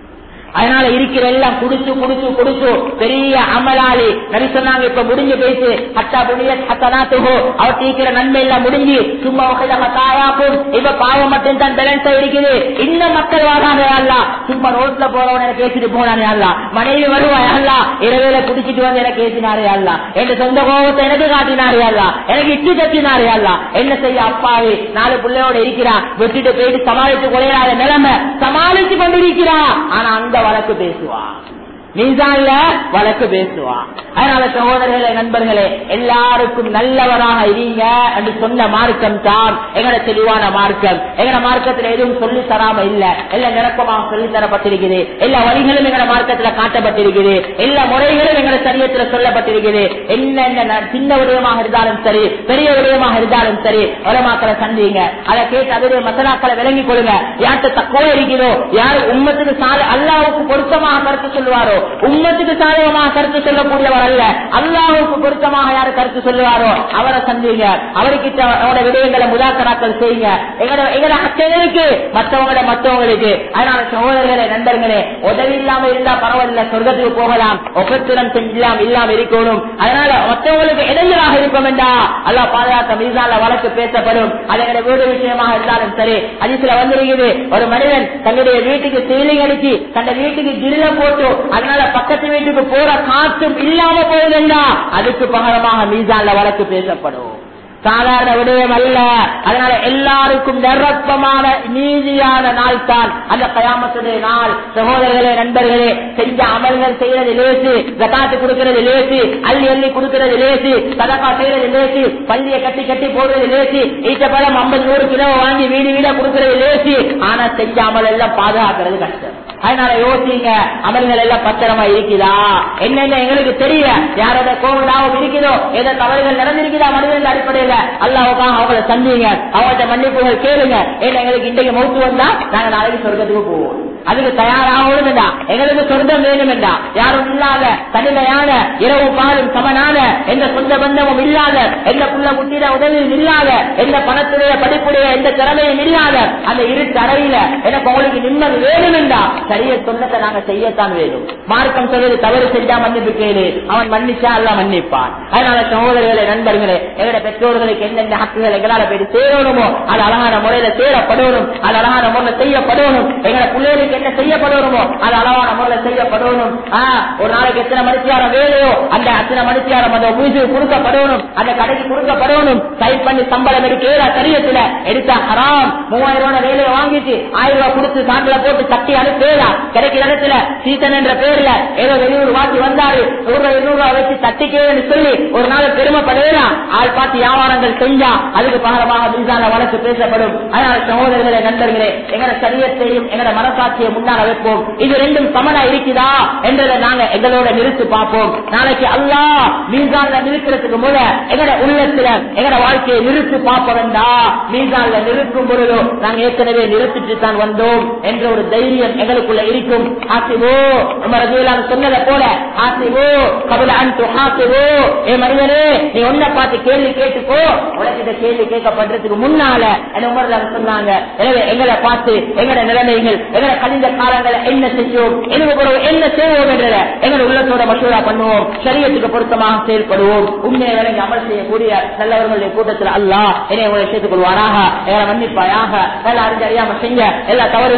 அதனால இருக்கிற எல்லாம் குடிச்சு குடிச்சு குடிச்சு பெரிய அமலாளி நபி சொன்னாங்க இப்ப முடிஞ்சு போயிட்டு ஹத்தா புனிய ஹத்தனாத்துகோ அவர் தீக்கிற நன்மை எல்லாம் முடிஞ்சு சும்மா வகையில ஹத்தாயாக்கும் இப்ப பாவம் மட்டும் தான் பேலன்ஸ் இருக்குது இன்னும் மக்கள் வாழாங்க அல்ல சும்மா ரோட்ல போறவன் எனக்கு பேசிட்டு போனானே அல்ல மனைவி வருவா அல்ல இரவேல குடிச்சிட்டு வந்து எனக்கு ஏசினாரே அல்ல என் சொந்த கோபத்தை எனக்கு காட்டினாரே அல்ல எனக்கு இட்டு கட்டினாரே அல்ல என்ன செய்ய அப்பாவே நாலு பிள்ளையோட இருக்கிறான் விட்டுட்டு போயிட்டு சமாளித்து கொள்ளையாத நிலைமை சமாளித்து கொண்டிருக்கிறா ஆனா அந்த வழக்கு பேசுவா மீசான்ல வழக்கு பேசுவா அதனால சகோதரர்களே நண்பர்களே எல்லாருக்கும் நல்லவராக இருங்க என்று சொன்ன மார்க்கம் தான் எங்கட தெளிவான மார்க்கம் எங்கட மார்க்கத்துல எதுவும் சொல்லி தராம இல்ல எல்லா நிரப்பமாக சொல்லி தரப்பட்டிருக்குது எல்லா வழிகளும் எங்கட மார்க்கத்துல காட்டப்பட்டிருக்குது எல்லா முறைகளும் எங்கட சரியத்துல சொல்லப்பட்டிருக்குது என்னென்ன ந- சின்ன விடயமாக இருந்தாலும் சரி பெரிய விடயமாக இருந்தாலும் சரி உலமாக்களை சந்திங்க அதை கேட்டு அதனுடைய மசனாக்களை விளங்கிக் கொள்ளுங்க யார்கிட்ட தக்குவ இருக்கிறோ யார் உம்மத்துக்கு சாலை அல்லாவுக்கு பொருத்தமாக கருத்து சொல்லுவாரோ உம்மத்துக்கு சாதகமாக கருத்து சொல்லக்கூடியவர் அல்ல அல்லாவுக்கு பொருத்தமாக யாரு கருத்து சொல்லுவாரோ அவரை சந்திங்க அவர்கிட்ட அவரோட விடயங்களை முதாக்கராக்கள் செய்யுங்க எங்களோட எங்களோட அச்சனைக்கு மற்றவங்கள மற்றவங்களுக்கு அதனால சகோதரர்களே நண்பர்களே உதவி இல்லாம இருந்தா பரவாயில்ல சொர்க்கத்துக்கு போகலாம் ஒப்பத்திரம் செஞ்சலாம் இல்லாம இருக்கணும் அதனால மற்றவங்களுக்கு இடைஞ்சலாக இருக்கும் என்றா அல்லா பாதுகாக்க மீதான வழக்கு பேசப்படும் அது எங்களுடைய வீடு விஷயமாக இருந்தாலும் சரி அதிசல வந்திருக்குது ஒரு மனிதன் தன்னுடைய வீட்டுக்கு சீலிங் அடிச்சு தன்னுடைய வீட்டுக்கு கிரில போட்டு அதனால பக்கத்து வீட்டுக்கு போற காற்றும் இல்லாம போகுதுண்டா அதுக்கு பகரமாக மீதான்ல வழக்கு பேசப்படும் சாதாரண விடயம் அல்ல அதனால எல்லாருக்கும் நிரப்பமான நீதியான நாள் தான் அந்த கயாமத்துடைய நாள் சகோதரர்களே நண்பர்களே செஞ்ச அமல்கள் செய்யறது லேசு ஜகாத்து கொடுக்கிறது லேசு அள்ளி அள்ளி கொடுக்கிறது லேசு சதக்கா செய்யறது லேசு பள்ளியை கட்டி கட்டி போடுறது லேசு ஈட்ட பழம் ஐம்பது நூறு கிலோ வாங்கி வீடு வீடா கொடுக்கிறது லேசு ஆனா செஞ்ச அமல் எல்லாம் பாதுகாக்கிறது கஷ்டம் அதனால யோசிங்க அமல்கள் எல்லாம் பத்திரமா இருக்குதா என்னென்ன எங்களுக்கு தெரியல யாரோட கோவிலாவும் இருக்குதோ ஏதோ தவறுகள் நடந்திருக்குதா மனிதர்கள் அடிப்படையில அல்லாவுக்காக அவங்கள சந்திங்க அவங்கள்ட்ட மன்னிப்புகள் கேளுங்க ஏன்னா எங்களுக்கு இன்றைக்கு மௌத்து வந்தா நாங்க நாளைக்கு சொர்க்கத்துக்கு போவோம் அதுக்கு தயாராகவும் எங்களுக்கு சொர்க்கம் வேணும் என்றா யாரும் இல்லாத தனிமையான இரவு பாலும் சமனான எந்த சொந்த பந்தமும் இல்லாத எந்த புள்ள முட்டிட உதவியும் இல்லாத எந்த பணத்துடைய படிப்புடைய எந்த திறமையும் இல்லாத அந்த இருட்டு அறையில எனக்கு உங்களுக்கு நிம்மதி வேணும் என்றா சரிய சொன்னதை நாங்க செய்யத்தான் வேணும் மார்க்கம் சொல்வது தவறு செஞ்சா மன்னிப்பு கேளு அவன் மன்னிச்சா எல்லாம் மன்னிப்பான் அதனால சகோதரர்களே நண்பர்களே எங்களுடைய பெற்றோர்களுக்கு எந்தெந்த ஹக்குகள் எங்களால போய் சேரணுமோ அது அழகான முறையில சேரப்படணும் அது அழகான முறையில செய்யப்படணும் எங்களை பிள்ளைகளுக்கு என்ன செய்யப்படணுமோ அது அழகான முறையில செய்யப்படணும் ஆஹ் ஒரு நாளைக்கு எத்தனை மணித்தியாரம் வேலையோ அந்த அத்தனை மணித்தியாரம் அந்த வீட்டு கொடுக்கப்படணும் அந்த கடைக்கு கொடுக்கப்படணும் டைப் பண்ணி சம்பளம் எடுக்க சரியத்துல எடுத்தா ஹராம் மூவாயிரம் ரூபாய் வேலையை வாங்கிட்டு ஆயிரம் ரூபாய் கொடுத்து சான்றில போட்டு தட்டி அனுப்பேதா கிடைக்கிற இடத்துல சீசன் என்ற பேர்ல ஏதோ வெளியூர் வாசி வந்தாரு நூறு ரூபாய் இருநூறு ரூபாய் வச்சு தட்டிக்கேன்னு சொல்லி ஒரு நாள் பெருமைப்படையலாம் ஆள் பார்த்து வியாபாரங்கள் செஞ்சா அதுக்கு பகரமாக மீதான வழக்கு பேசப்படும் அதனால சகோதரர்களே நண்பர்களே எங்கட சரியத்தையும் எங்கட மனசாட்சியை முன்னால வைப்போம் இது ரெண்டும் சமனா இருக்குதா என்றதை நாங்க எங்களோட நிறுத்து பார்ப்போம் நாளைக்கு அல்லாஹ் மீசான்ல நிறுத்துறதுக்கு முத எங்கட உள்ளத்துல எங்கட வாழ்க்கையை நிறுத்து பார்ப்ப வேண்டாம் மீசான்ல நிறுத்தும் பொழுதோ நாங்க ஏற்கனவே நிறுத்திட்டு தான் வந்தோம் என்ற ஒரு தைரியம் எங்களுக்குள்ள இருக்கும் ஆசிவோ நம்ம ரஜிலான் சொன்னதை போல ஆசிவோ கபல அன்பு ஆசிவோ ஏ மனிதனே நீ ஒன்ன பார்த்து கேள்வி கேட்டுக்கோ உனக்கு இந்த கேள்வி கேட்கப்படுறதுக்கு முன்னால என்ன உமர்ல சொன்னாங்க எனவே எங்களை பார்த்து எங்கட நிலைமைகள் எங்கட கழிந்த காலங்களை என்ன செஞ்சோம் எனக்கு பிறகு என்ன செய்வோம் என்றத எங்களை உள்ளத்தோட மசூரா பண்ணுவோம் சரியத்துக்கு பொருத்தமாக செயல்படுவோம் உண்மையை விளங்கி அமல் செய்யக்கூடிய நல்லவர்களுடைய கூட்டத்தில் அல்லாஹ் என்னை உங்களை சேர்த்துக் கொள்வாராக எங்களை மன்னிப்பாயாக எல்லா அறிஞ்சு அறியாம செஞ்ச எல்லா தவறுகள்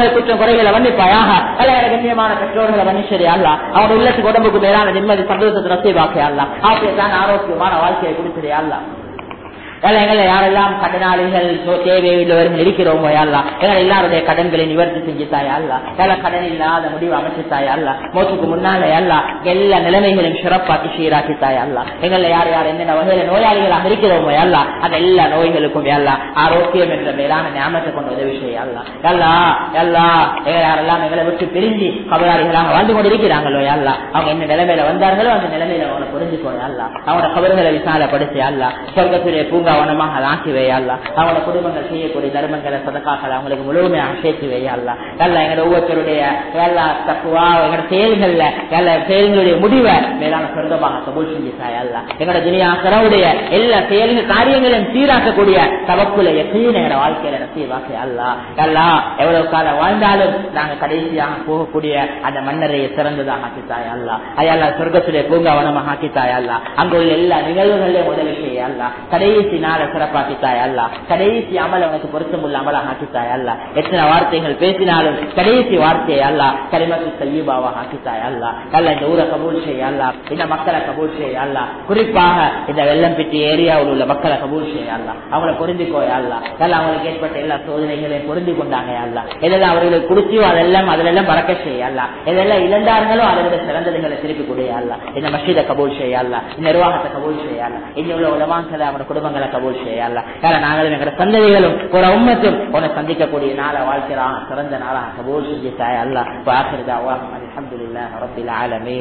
குற்றம் குறைகளை மன்னிப்பாயாக அல்ல கண்ணியமான பெற்றோர்களை மன்னிச்சதே அல்ல அவன் உள்ளத்துக்கு உடம்புக்கு மேலான நிம்மதி சந்தோஷத்தை நசீவாக்கே அல்ல ஆசியத்தான் ஆரோக்கியமான வாழ்க்கையை கொடுத்ததே அல்ல எங்களை யாரெல்லாம் கடனாளிகள் தேவையுள்ளவர்கள் இருக்கிறோமோ அல்ல எங்களை எல்லாருடைய கடன்களை நிவர்த்தி செஞ்சுத்தாயா அல்ல எல்லா கடன் இல்லாத முடிவு அமைச்சுத்தாயா அல்ல மோத்துக்கு முன்னாலே அல்ல எல்லா நிலைமைகளையும் சிறப்பாக்கி சீராக்கித்தாயா அல்ல எங்களை யார் யார் என்னென்ன வகையில நோயாளிகளாக இருக்கிறோமோ அல்ல அந்த எல்லா நோய்களுக்கும் அல்ல ஆரோக்கியம் என்ற மேலான ஞாபகத்தை கொண்ட உதவி செய்ய அல்ல எல்லா எல்லா எங்களை யாரெல்லாம் எங்களை விட்டு பிரிஞ்சு கபராளிகளாக வாழ்ந்து கொண்டு இருக்கிறாங்களோ அல்ல அவங்க என்ன நிலைமையில வந்தார்களோ அந்த நிலைமையில அவங்களை புரிஞ்சுக்கோயா அல்ல அவங்களோட கபர்களை விசாலப்படுத்தி அல்ல சொர்க்கத்துடைய பூங்கா கவனமாக ஆக்கி வையல்ல அவங்களோட குடும்பங்கள் செய்யக்கூடிய தர்மங்களை சதக்காக்கள் அவங்களுக்கு முழுமையாக சேர்த்து வையல்ல அல்ல எங்களோட ஒவ்வொருத்தருடைய எல்லா தப்புவா எங்களோட செயல்கள்ல எல்லா செயல்களுடைய முடிவை மேலான சொர்க்கமாக கபூல் செஞ்சுட்டாயல்ல எங்களோட துணியாசரவுடைய எல்லா செயல்கள் காரியங்களையும் சீராக்கக்கூடிய தவக்குல எப்பயும் எங்களோட வாழ்க்கையில நசீவாக்கி அல்ல அல்லா எவ்வளவு காலம் வாழ்ந்தாலும் நாங்க கடைசியாக போகக்கூடிய அந்த மன்னரையை சிறந்ததாக ஆக்கித்தாய் அல்ல அயல்லா சொர்க்கத்துடைய பூங்காவனமாக ஆக்கித்தாய் அல்ல அங்குள்ள எல்லா நிகழ்வுகளையும் உதவி செய்ய அல்ல கடைசி நாள சிறப்பாக்கித்தாய் அல்ல கடைசி அமல் அவனுக்கு பொருத்தம் உள்ள அமலாக ஆக்கித்தாய் அல்ல எத்தனை வார்த்தைகள் பேசினாலும் கடைசி வார்த்தையை அல்ல கரிமத்து சையீபாவாக ஆக்கித்தாய் அல்ல அல்ல இந்த ஊரை கபூல் செய்ய அல்ல இந்த மக்களை கபூல் செய்ய அல்ல குறிப்பாக இந்த வெள்ளம் பிட்டி ஏரியாவில் உள்ள மக்களை கபூல் செய்ய அல்ல அவங்களை பொருந்திக்கோய அல்ல அல்ல அவங்களுக்கு ஏற்பட்ட எல்லா சோதனைகளையும் பொருந்தி கொண்டாங்க அல்ல எதெல்லாம் அவர்களுக்கு குடிச்சியோ அதெல்லாம் அதெல்லாம் பறக்க செய்ய அல்ல எதெல்லாம் இழந்தார்களோ அதோட சிறந்ததுகளை திருப்பி கொடுய அல்ல இந்த மஸ்ஜிதை கபூல் செய்ய அல்ல இந்த நிர்வாகத்தை கபூல் செய்ய அல்ல இங்க உள்ள உலமாக்களை அவனோட குடும்பங்களை கபூல் செய்ய அல்ல யார நாங்களும் எங்களோட சந்ததிகளும் ஒரு உம்மத்தும் உன்னை சந்திக்கக்கூடிய நாளை வாழ்க்கையாக சிறந்த நாளாக கபூல் செஞ்சு தாய் அல்ல வாக்குறது அவ்வாஹம் அலமதுல்லா ரபில் ஆலமே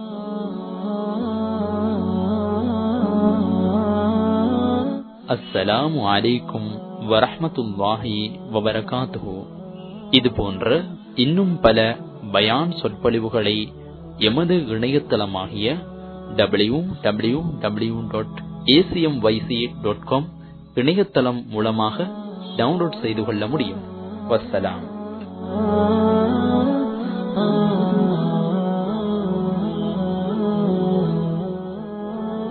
அஸ்ஸலாமு அலைக்கும் வரஹ்மத்துல்லாஹி வபரகாத்துஹு இது போன்ற இன்னும் பல பயான் சொற்பொழிவுகளை எமது இணையதளமாகிய W W W dot ACM YC dot com இணையதளம் மூலமாக டவுன்லோட் செய்து கொள்ள முடியும் வஸ்ஸலாம்